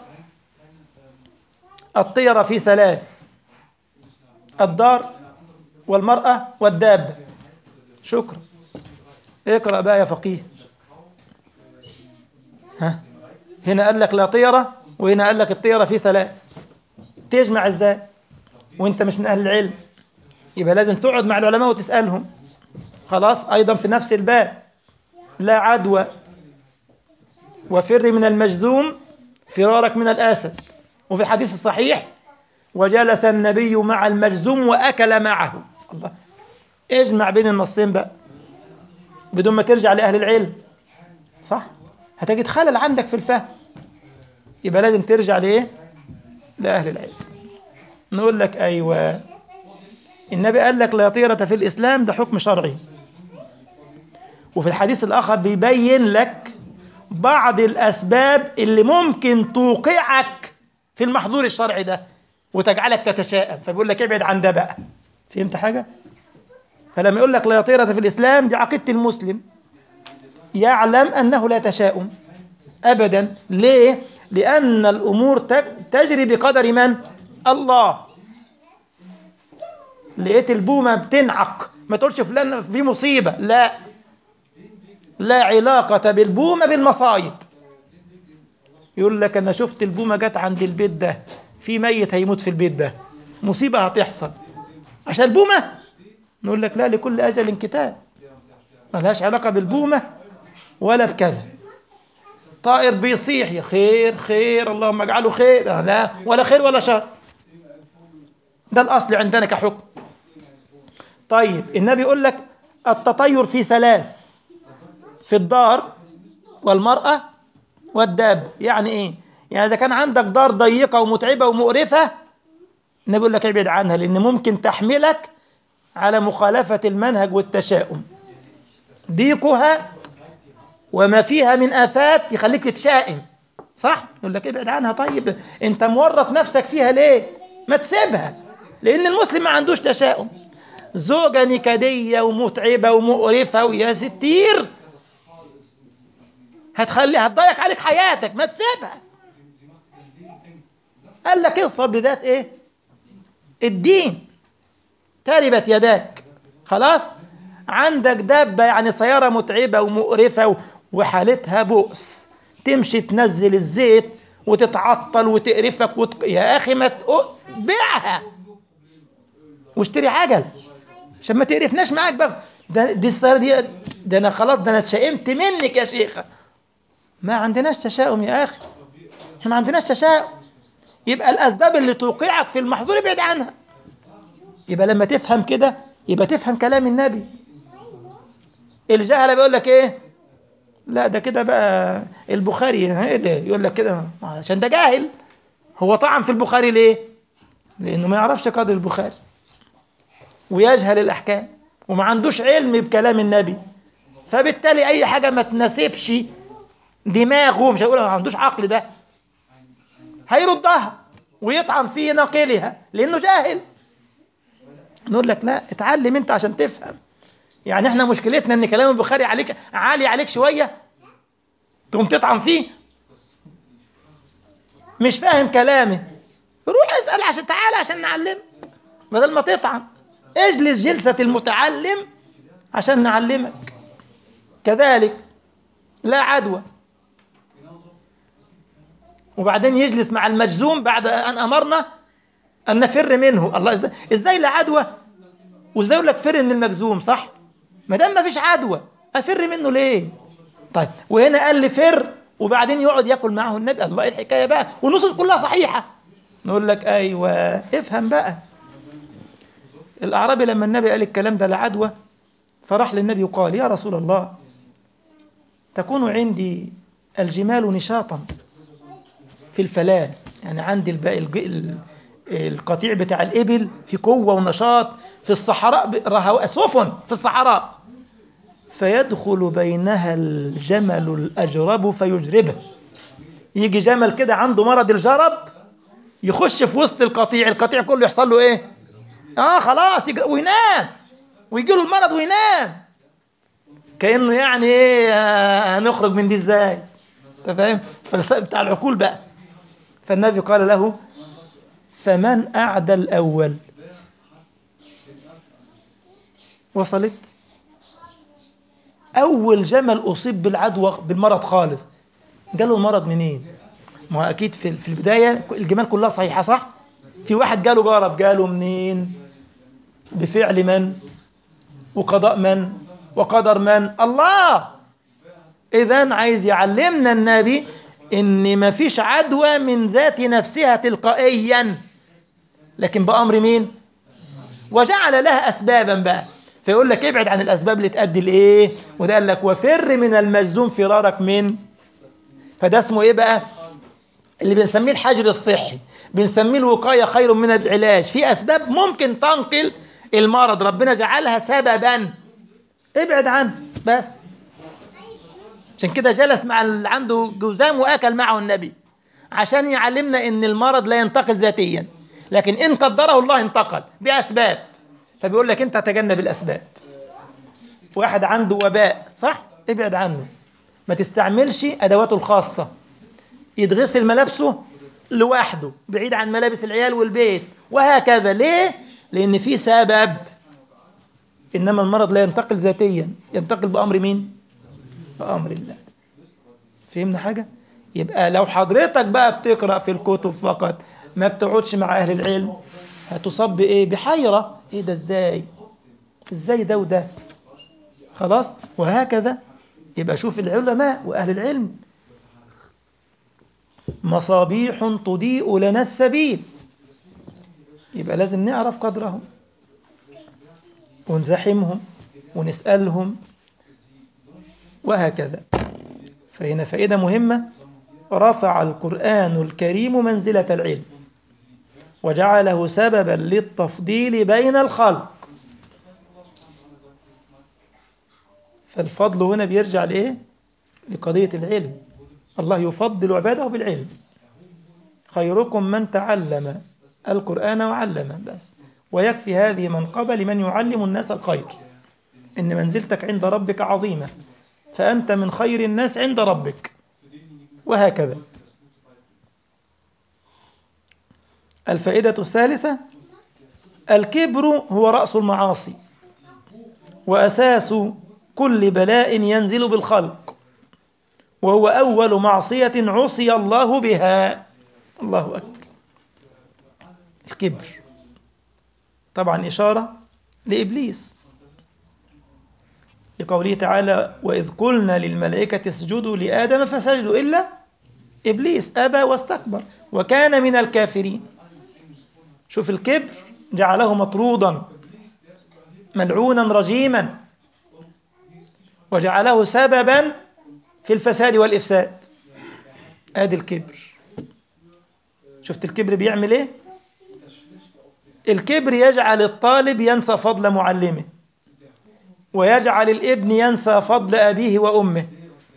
الطيرة في ثلاث الدار والمرأة والدابة شكرا اقرأ بقى يا فقيه ها هنا قال لك لا طيرة وهنا قال لك الطيرة في ثلاث تجمع ازاي وانت مش من اهل العلم يبقى لازم تقعد مع العلماء وتسألهم خلاص ايضا في نفس الباب لا عدوى وفر من المجذوم فرارك من الاسد وفي الحديث الصحيح وجلس النبي مع المجذوم واكل معه الله اجمع بين النصين بقى بدون ما ترجع لاهل العلم صح هتجد خلل عندك في الفهم يبقى لازم ترجع لايه لاهل العلم نقول لك ايوه النبي قال لك لا طيرة في الاسلام ده حكم شرعي وفي الحديث الاخر بيبين لك بعض الاسباب اللي ممكن توقعك في المحظور الشرعي ده وتجعلك تتشائم فبيقول لك ابعد عن ده بقى فهمت حاجه فلما يقول لك لا طيرة في الاسلام دي عقيده المسلم يعلم انه لا تشاؤم ابدا ليه لان الامور تج- تجري بقدر من الله لقيت البومه بتنعق ما تقولش فلان في مصيبه لا لا علاقه بالبومه بالمصايب يقول لك انا شفت البومه جت عند البيت ده في ميت هيموت في البيت ده مصيبه هتحصل عشان البومه نقول لك لا لكل اجل كتاب ملهاش علاقه بالبومه ولا بكذا طائر بيصيح يا خير خير اللهم اجعله خير لا ولا خير ولا شر ده الاصل عندنا كحكم طيب النبي يقول لك التطير في ثلاث في الدار والمرأة والداب يعني ايه يعني اذا كان عندك دار ضيقة ومتعبة ومقرفة النبي يقول لك ابعد عنها لان ممكن تحملك على مخالفة المنهج والتشاؤم ضيقها وما فيها من آفات يخليك تتشائم صح؟ يقول لك ابعد عنها طيب انت مورط نفسك فيها ليه؟ ما تسيبها لأن المسلم ما عندوش تشاؤم زوجة نكدية ومتعبة ومقرفة ويا ستير هتخلي هتضيق عليك حياتك ما تسيبها قال لك اظفر بذات ايه؟ الدين تربت يداك خلاص عندك دابة يعني سيارة متعبة ومقرفة و- وحالتها بؤس تمشي تنزل الزيت وتتعطل وتقرفك وت... يا أخي ما تق... بيعها واشتري عجل عشان ما تقرفناش معاك بقى ده دي السيارة دي ده انا خلاص ده انا اتشائمت منك يا شيخة ما عندناش تشاؤم يا اخي احنا ما عندناش تشاؤم يبقى الاسباب اللي توقعك في المحظور ابعد عنها يبقى لما تفهم كده يبقى تفهم كلام النبي الجهله بيقول لك ايه لا ده كده بقى البخاري ايه ده يقول لك كده عشان ده جاهل هو طعن في البخاري ليه لانه ما يعرفش قدر البخاري ويجهل الاحكام وما عندوش علم بكلام النبي فبالتالي اي حاجه ما تناسبش دماغه مش هيقول ما عندوش عقل ده هيردها ويطعن في ناقلها لانه جاهل نقول لك لا اتعلم انت عشان تفهم يعني احنا مشكلتنا ان كلام البخاري عليك عالي عليك شويه تقوم تطعن فيه مش فاهم كلامي روح اسال عشان تعالى عشان نعلم بدل ما تطعن اجلس جلسه المتعلم عشان نعلمك كذلك لا عدوى وبعدين يجلس مع المجزوم بعد ان امرنا ان نفر منه الله ازاي ازاي لا عدوى وازاي يقول لك فر من المجزوم صح ما دام ما فيش عدوى افر منه ليه طيب وهنا قال لي فر وبعدين يقعد ياكل معه النبي الله ايه الحكايه بقى والنصوص كلها صحيحه نقول لك ايوه افهم بقى الاعرابي لما النبي قال الكلام ده لا عدوى فراح للنبي وقال يا رسول الله تكون عندي الجمال نشاطا في الفلاة يعني عندي الباقي الج- القطيع بتاع الإبل في قوة ونشاط في الصحراء ب- رهو- سفن في الصحراء فيدخل بينها الجمل الأجرب فيجربه يجي جمل كده عنده مرض الجرب يخش في وسط القطيع القطيع كله يحصل له ايه اه خلاص يجرب وينام ويجي له المرض وينام كأنه يعني ايه آه، هنخرج من دي ازاي انت فاهم فلسفه بتاع العقول بقى فالنبي قال له فمن أعدى الأول وصلت أول جمل أصيب بالعدوى بالمرض خالص جاله المرض منين ما هو أكيد في في البداية الجمال كلها صحيحة صح في واحد جاله جرب جاله منين بفعل من وقضاء من وقدر من الله إذا عايز يعلمنا النبي إن ما فيش عدوى من ذات نفسها تلقائيا لكن بأمر مين؟ وجعل لها أسبابا بقى فيقول لك ابعد عن الأسباب اللي تؤدي لإيه؟ وده قال لك وفر من المجذوم فرارك من فده اسمه إيه بقى؟ اللي بنسميه الحجر الصحي بنسميه الوقاية خير من العلاج في أسباب ممكن تنقل المرض ربنا جعلها سببا ابعد عنه بس عشان كده جلس مع اللي عنده جزام واكل معه النبي عشان يعلمنا ان المرض لا ينتقل ذاتيا لكن ان قدره الله انتقل باسباب فبيقول لك انت تجنب الاسباب واحد عنده وباء صح ابعد عنه ما تستعملش ادواته الخاصه يتغسل ملابسه لوحده بعيد عن ملابس العيال والبيت وهكذا ليه لان في سبب انما المرض لا ينتقل ذاتيا ينتقل بامر مين بأمر الله فهمنا حاجة؟ يبقى لو حضرتك بقى بتقرأ في الكتب فقط ما بتقعدش مع أهل العلم هتصاب بإيه؟ بحيرة إيه ده إزاي؟ إزاي ده وده؟ خلاص؟ وهكذا يبقى شوف العلماء وأهل العلم مصابيح تضيء لنا السبيل يبقى لازم نعرف قدرهم ونزاحمهم ونسألهم وهكذا فهنا فائدة مهمة رفع القرآن الكريم منزلة العلم وجعله سببا للتفضيل بين الخلق فالفضل هنا بيرجع لإيه؟ لقضية العلم الله يفضل عباده بالعلم خيركم من تعلم القرآن وعلمه بس ويكفي هذه منقبة لمن يعلم الناس الخير إن منزلتك عند ربك عظيمة فأنت من خير الناس عند ربك وهكذا الفائدة الثالثة الكبر هو رأس المعاصي وأساس كل بلاء ينزل بالخلق وهو أول معصية عصي الله بها الله أكبر الكبر طبعا إشارة لإبليس لقوله تعالى وإذ قلنا للملائكة اسجدوا لآدم فسجدوا إلا إبليس أبى واستكبر وكان من الكافرين شوف الكبر جعله مطرودا ملعونا رجيما وجعله سببا في الفساد والإفساد آدي الكبر شفت الكبر بيعمل إيه الكبر يجعل الطالب ينسى فضل معلمه ويجعل الابن ينسى فضل أبيه وأمه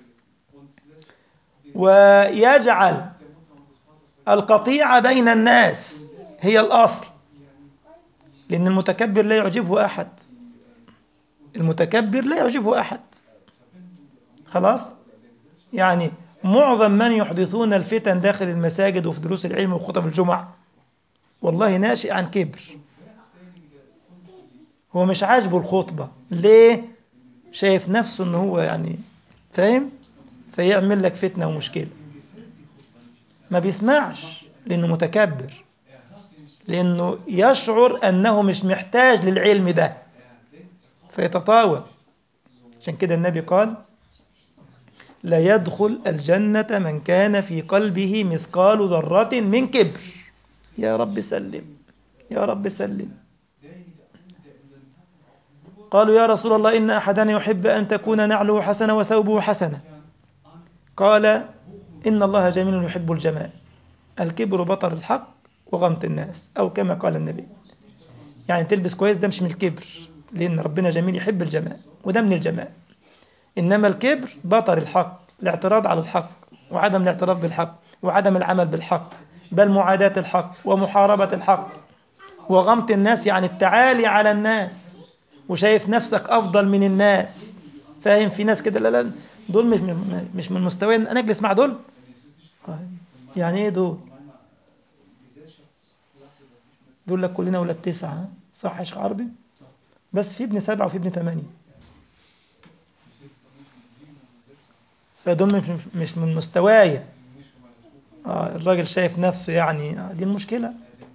ويجعل القطيعة بين الناس هي الأصل لأن المتكبر لا يعجبه أحد المتكبر لا يعجبه أحد خلاص يعني معظم من يحدثون الفتن داخل المساجد وفي دروس العلم وخطب الجمعة والله ناشئ عن كبر هو مش عاجبه الخطبة ليه شايف نفسه ان هو يعني فاهم فيعمل لك فتنة ومشكلة ما بيسمعش لانه متكبر لانه يشعر انه مش محتاج للعلم ده فيتطاول عشان كده النبي قال لا يدخل الجنة من كان في قلبه مثقال ذرة من كبر يا رب سلم يا رب سلم قالوا يا رسول الله إن أحدنا يحب أن تكون نعله حسنة وثوبه حسنة قال إن الله جميل يحب الجمال الكبر بطر الحق وغمط الناس أو كما قال النبي يعني تلبس كويس ده مش من الكبر لأن ربنا جميل يحب الجمال وده من الجمال إنما الكبر بطر الحق الاعتراض على الحق وعدم الاعتراف بالحق وعدم العمل بالحق بل معاداة الحق ومحاربة الحق وغمط الناس يعني التعالي على الناس وشايف نفسك أفضل من الناس فاهم في ناس كده لا لا دول مش من مش من مستوى أنا أجلس مع دول يعني إيه دول دول لك كلنا ولاد تسعة صح يا شيخ عربي بس في ابن سبعة وفي ابن ثمانية فدول مش مش من مستواي آه الراجل شايف نفسه يعني آه دي المشكلة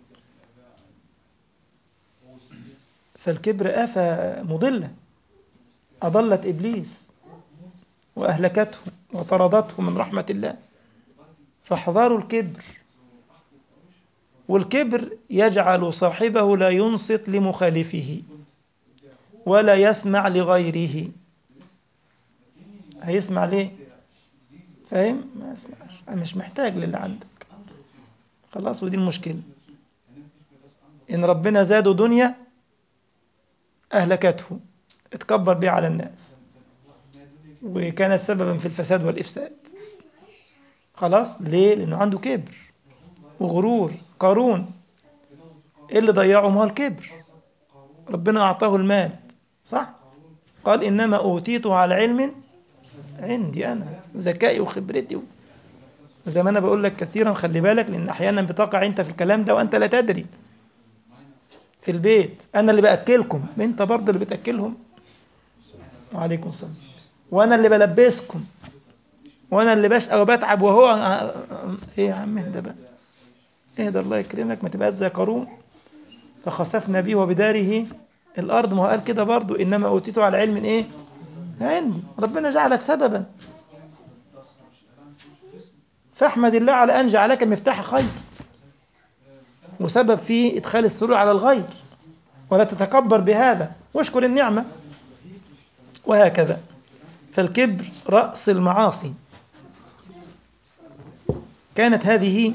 فالكبر آفة مضلة أضلت إبليس وأهلكته وطردته من رحمة الله فاحذروا الكبر والكبر يجعل صاحبه لا ينصت لمخالفه ولا يسمع لغيره هيسمع ليه فاهم ما يسمعش أنا مش محتاج للي عندك خلاص ودي المشكلة إن ربنا زاده دنيا أهلكته اتكبر بيه على الناس وكانت سببا في الفساد والإفساد خلاص ليه لأنه عنده كبر وغرور قارون إيه اللي ضيعه ما هو الكبر ربنا أعطاه المال صح قال إنما أوتيته على علم عندي أنا ذكائي وخبرتي زي ما أنا بقول لك كثيرا خلي بالك لأن أحيانا بتقع أنت في الكلام ده وأنت لا تدري في البيت أنا اللي بأكلكم أنت برضه اللي بتأكلهم وعليكم السلام وأنا اللي بلبسكم وأنا اللي بشقى وبتعب وهو إيه يا عم اهدى بقى اهدى الله يكرمك ما تبقاش زي قارون فخسفنا به وبداره الأرض ما هو قال كده برضه إنما أوتيته على علم إيه عندي ربنا جعلك سببا فاحمد الله على أن جعلك مفتاح خير وسبب في إدخال السرور على الغير ولا تتكبر بهذا واشكر النعمة وهكذا فالكبر رأس المعاصي كانت هذه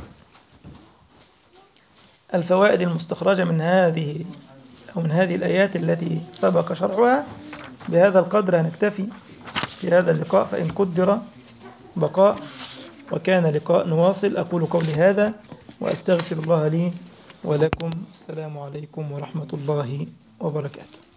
الفوائد المستخرجة من هذه أو من هذه الآيات التي سبق شرحها بهذا القدر هنكتفي في هذا اللقاء فإن قدر بقاء وكان لقاء نواصل أقول قولي هذا وأستغفر الله لي ولكم السلام عليكم ورحمة الله وبركاته